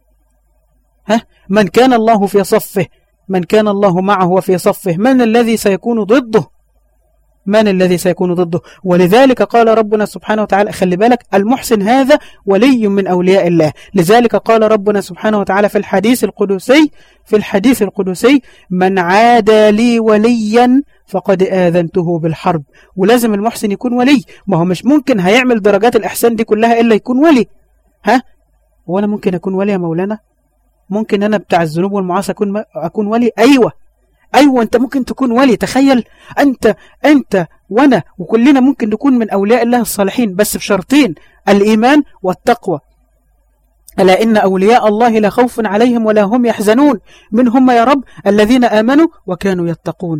ها من كان الله في صفه من كان الله معه وفي صفه من الذي سيكون ضده من الذي سيكون ضده ولذلك قال ربنا سبحانه وتعالى خلي بالك المحسن هذا ولي من أولياء الله لذلك قال ربنا سبحانه وتعالى في الحديث القدسي في الحديث القدسي من عادى لي وليا فقد آذنته بالحرب ولازم المحسن يكون ولي ما هو مش ممكن هيعمل درجات الإحسان دي كلها إلا يكون ولي ها وانا ممكن أكون ولي يا مولانا ممكن أنا بتاع الذنوب والمعاصي أكون, أكون ولي أيوة أيوة أنت ممكن تكون ولي تخيل أنت أنت وأنا وكلنا ممكن نكون من أولياء الله الصالحين بس بشرطين الإيمان والتقوى ألا إن أولياء الله لا خوف عليهم ولا هم يحزنون من هم يا رب الذين آمنوا وكانوا يتقون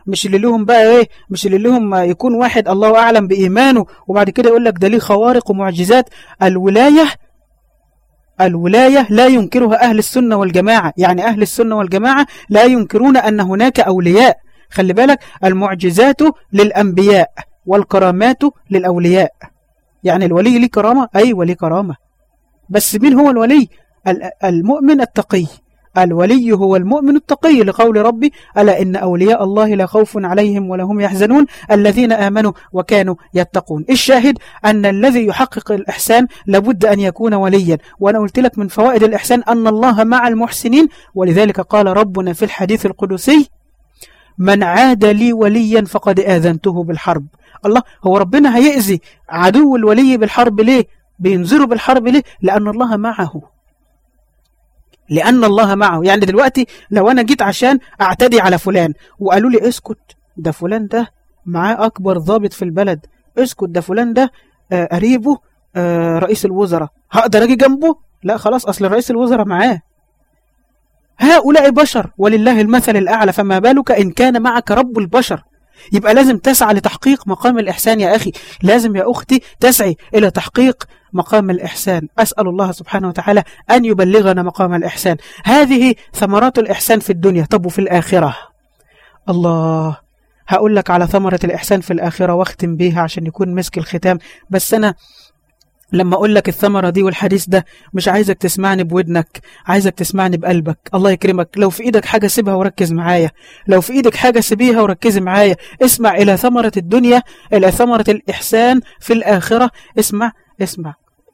مش اللي لهم بقى ايه مش اللي لهم يكون واحد الله اعلم بايمانه وبعد كده يقول لك ده ليه خوارق ومعجزات الولايه الولاية لا ينكرها أهل السنة والجماعة يعني أهل السنة والجماعة لا ينكرون أن هناك أولياء خلي بالك المعجزات للأنبياء والكرامات للأولياء يعني الولي ليه كرامة أيوة ليه كرامة بس مين هو الولي المؤمن التقي الولي هو المؤمن التقي لقول ربي ألا إن أولياء الله لا خوف عليهم ولا هم يحزنون الذين آمنوا وكانوا يتقون الشاهد أن الذي يحقق الإحسان لابد أن يكون وليا وأنا قلت لك من فوائد الإحسان أن الله مع المحسنين ولذلك قال ربنا في الحديث القدسي من عاد لي وليا فقد آذنته بالحرب الله هو ربنا هيأذي عدو الولي بالحرب ليه بينذره بالحرب ليه لأن الله معه لأن الله معه يعني دلوقتي لو أنا جيت عشان أعتدي على فلان وقالوا لي اسكت ده فلان ده معاه أكبر ضابط في البلد اسكت ده فلان ده آه قريبه آه رئيس الوزراء هقدر أجي جنبه لا خلاص أصل رئيس الوزراء معاه هؤلاء بشر ولله المثل الأعلى فما بالك إن كان معك رب البشر يبقى لازم تسعى لتحقيق مقام الإحسان يا أخي لازم يا أختي تسعي إلى تحقيق مقام الإحسان أسأل الله سبحانه وتعالى أن يبلغنا مقام الإحسان هذه ثمرات الإحسان في الدنيا طب وفي الآخرة الله هقول لك على ثمرة الإحسان في الآخرة واختم بيها عشان يكون مسك الختام بس أنا لما أقول لك الثمرة دي والحديث ده مش عايزك تسمعني بودنك عايزك تسمعني بقلبك الله يكرمك لو في إيدك حاجة سيبها وركز معايا لو في إيدك حاجة سيبيها وركزي معايا اسمع إلى ثمرة الدنيا إلى ثمرة الإحسان في الآخرة اسمع اسمع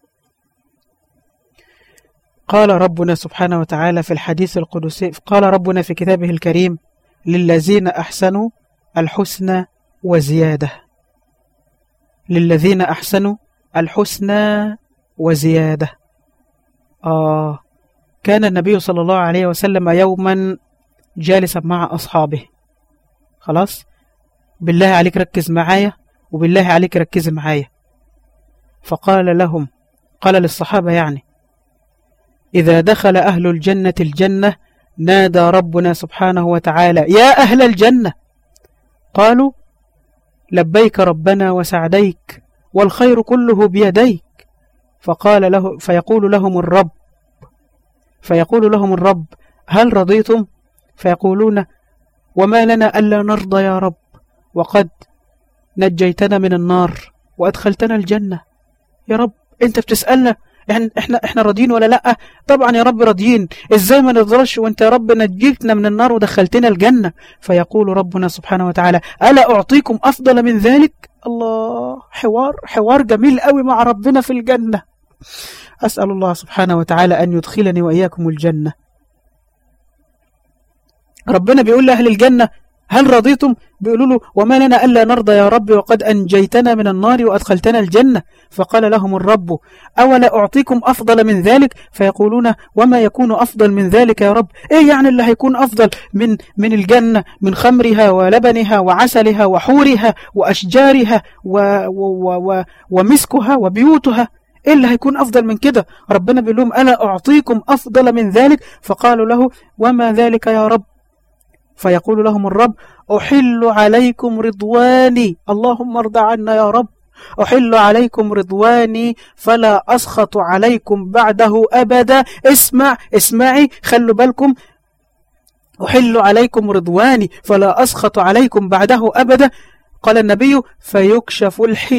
قال ربنا سبحانه وتعالى في الحديث القدسي قال ربنا في كتابه الكريم للذين أحسنوا الحسنى وزيادة للذين أحسنوا الحسنى وزيادة آه كان النبي صلى الله عليه وسلم يوما جالسا مع أصحابه خلاص بالله عليك ركز معايا وبالله عليك ركز معايا فقال لهم قال للصحابة يعني إذا دخل أهل الجنة الجنة نادى ربنا سبحانه وتعالى يا أهل الجنة قالوا لبيك ربنا وسعديك والخير كله بيديك فقال له فيقول لهم الرب فيقول لهم الرب هل رضيتم فيقولون وما لنا ألا نرضى يا رب وقد نجيتنا من النار وأدخلتنا الجنة يا رب أنت بتسألنا احنا احنا احنا راضيين ولا لا طبعا يا رب راضيين ازاي ما نرضاش وانت يا رب نجيتنا من النار ودخلتنا الجنة فيقول ربنا سبحانه وتعالى ألا أعطيكم أفضل من ذلك الله حوار حوار جميل قوي مع ربنا في الجنة أسأل الله سبحانه وتعالى أن يدخلني وإياكم الجنة ربنا بيقول لأهل الجنة هل رضيتم بيقولوا له وما لنا ألا نرضى يا رب وقد أنجيتنا من النار وأدخلتنا الجنة فقال لهم الرب أولا أعطيكم أفضل من ذلك فيقولون وما يكون أفضل من ذلك يا رب إيه يعني اللي هيكون أفضل من, من الجنة من خمرها ولبنها وعسلها وحورها وأشجارها و و و ومسكها وبيوتها إيه اللي هيكون أفضل من كده ربنا بيقول لهم ألا أعطيكم أفضل من ذلك فقالوا له وما ذلك يا رب فيقول لهم الرب أحل عليكم رضواني اللهم ارضى عنا يا رب أحل عليكم رضواني فلا أسخط عليكم بعده أبدا اسمع اسمعي خلوا بالكم أحل عليكم رضواني فلا أسخط عليكم بعده أبدا قال النبي فيكشف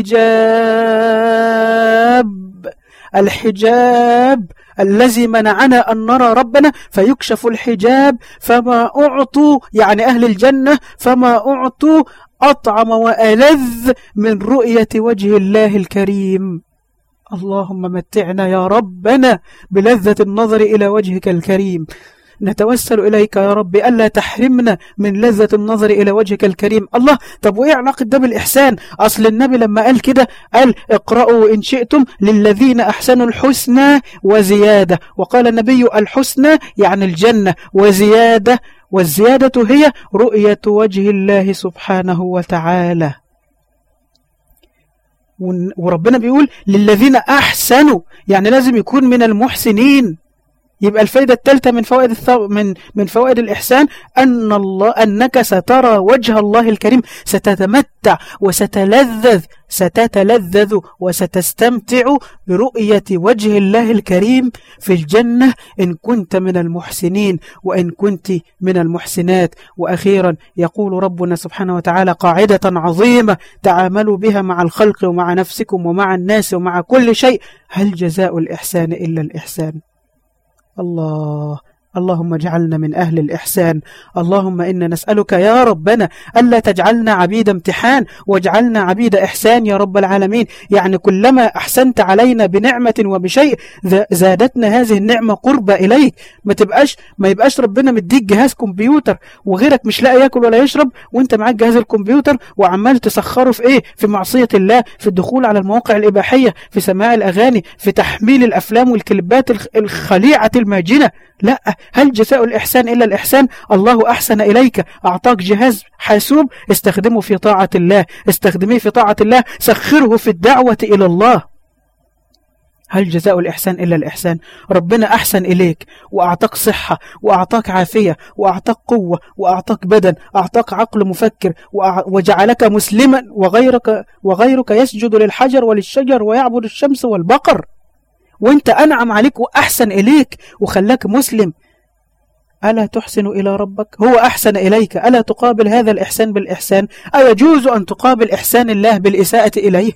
الحجاب الحجاب الذي منعنا أن نرى ربنا فيكشف الحجاب فما أعطوا يعني أهل الجنة فما أعطوا أطعم وألذ من رؤية وجه الله الكريم اللهم متعنا يا ربنا بلذة النظر إلى وجهك الكريم نتوسل إليك يا رب ألا تحرمنا من لذة النظر إلى وجهك الكريم الله طب وإيه علاقة ده بالإحسان أصل النبي لما قال كده قال اقرأوا إن شئتم للذين أحسنوا الحسنى وزيادة وقال النبي الحسنى يعني الجنة وزيادة والزيادة هي رؤية وجه الله سبحانه وتعالى وربنا بيقول للذين أحسنوا يعني لازم يكون من المحسنين يبقى الفائدة الثالثة من فوائد الثو... من من فوائد الإحسان أن الله أنك سترى وجه الله الكريم ستتمتع وستلذذ ستتلذذ وستستمتع برؤية وجه الله الكريم في الجنة إن كنت من المحسنين وإن كنت من المحسنات وأخيرا يقول ربنا سبحانه وتعالى قاعدة عظيمة تعاملوا بها مع الخلق ومع نفسكم ومع الناس ومع كل شيء هل جزاء الإحسان إلا الإحسان الله اللهم اجعلنا من أهل الإحسان اللهم إنا نسألك يا ربنا ألا تجعلنا عبيد امتحان واجعلنا عبيد إحسان يا رب العالمين يعني كلما أحسنت علينا بنعمة وبشيء زادتنا هذه النعمة قربة إليك ما تبقاش ما يبقاش ربنا مديك جهاز كمبيوتر وغيرك مش لاقي ياكل ولا يشرب وانت معاك جهاز الكمبيوتر وعمال تسخره في ايه في معصية الله في الدخول على المواقع الإباحية في سماع الأغاني في تحميل الأفلام والكليبات الخليعة الماجنة لا هل جزاء الإحسان إلا الإحسان الله أحسن إليك أعطاك جهاز حاسوب استخدمه في طاعة الله استخدميه في طاعة الله سخره في الدعوة إلى الله هل جزاء الإحسان إلا الإحسان ربنا أحسن إليك وأعطاك صحة وأعطاك عافية وأعطاك قوة وأعطاك بدن أعطاك عقل مفكر وجعلك مسلما وغيرك, وغيرك يسجد للحجر وللشجر ويعبد الشمس والبقر وانت أنعم عليك وأحسن إليك وخلاك مسلم ألا تحسن إلى ربك هو أحسن إليك ألا تقابل هذا الإحسان بالإحسان أيجوز أن تقابل إحسان الله بالإساءة إليه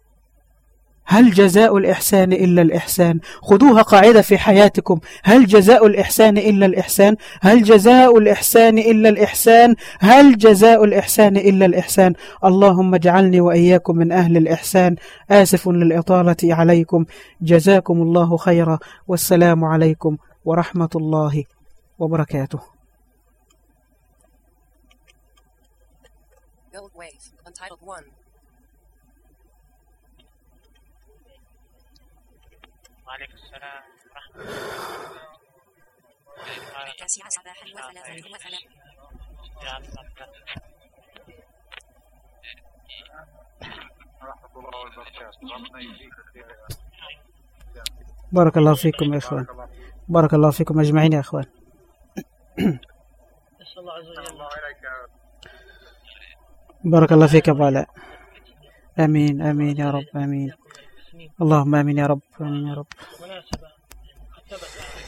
هل جزاء الإحسان إلا الإحسان خذوها قاعدة في حياتكم هل جزاء الإحسان إلا الإحسان هل جزاء الإحسان إلا الإحسان هل جزاء الإحسان إلا الإحسان اللهم اجعلني وإياكم من أهل الإحسان آسف للإطالة عليكم جزاكم الله خيرا والسلام عليكم ورحمة الله وبركاته Untitled 1 وعليكم السلام ورحمة الله التاسعة صباحا وثلاثة وثلاثة بارك الله فيكم يا اخوان بارك الله فيكم اجمعين يا اخوان بارك الله فيك ابو علاء امين امين يا رب امين اللهم امين يا رب امين يا رب مناسبة ثبت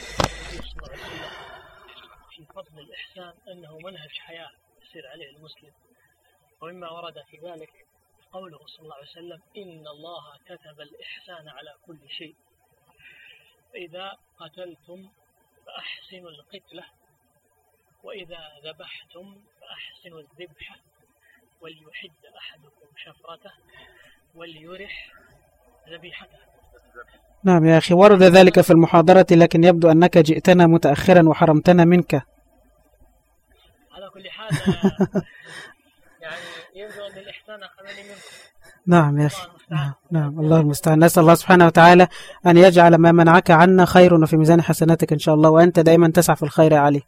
في فضل الإحسان أنه منهج حياة يسير عليه المسلم ومما ورد في ذلك قوله صلى الله عليه وسلم إن الله كتب الإحسان على كل شيء فإذا قتلتم فأحسنوا القتلة وإذا ذبحتم فأحسنوا الذبحة وليحد أحدكم شفرته وليرح ذبيحته نعم يا أخي ورد ذلك في المحاضرة لكن يبدو أنك جئتنا متأخرا وحرمتنا منك على كل حال يعني يبدو أن الإحسان أخذني منكم نعم يا أخي نعم, نعم الله المستعان نسأل الله سبحانه وتعالى أن يجعل ما منعك عنا خير وفي ميزان حسناتك إن شاء الله وأنت دائما تسعى في الخير يا علي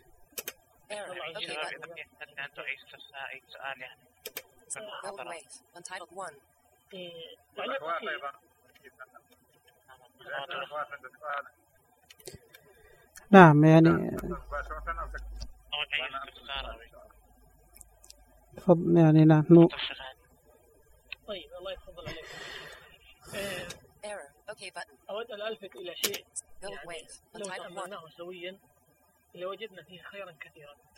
نعم يعني يعني نعم نو طيب الله يتفضل عليك أود أن ألفت إلى شيء يعني لو تأملناه سويا لوجدنا فيه خيرا كثيرا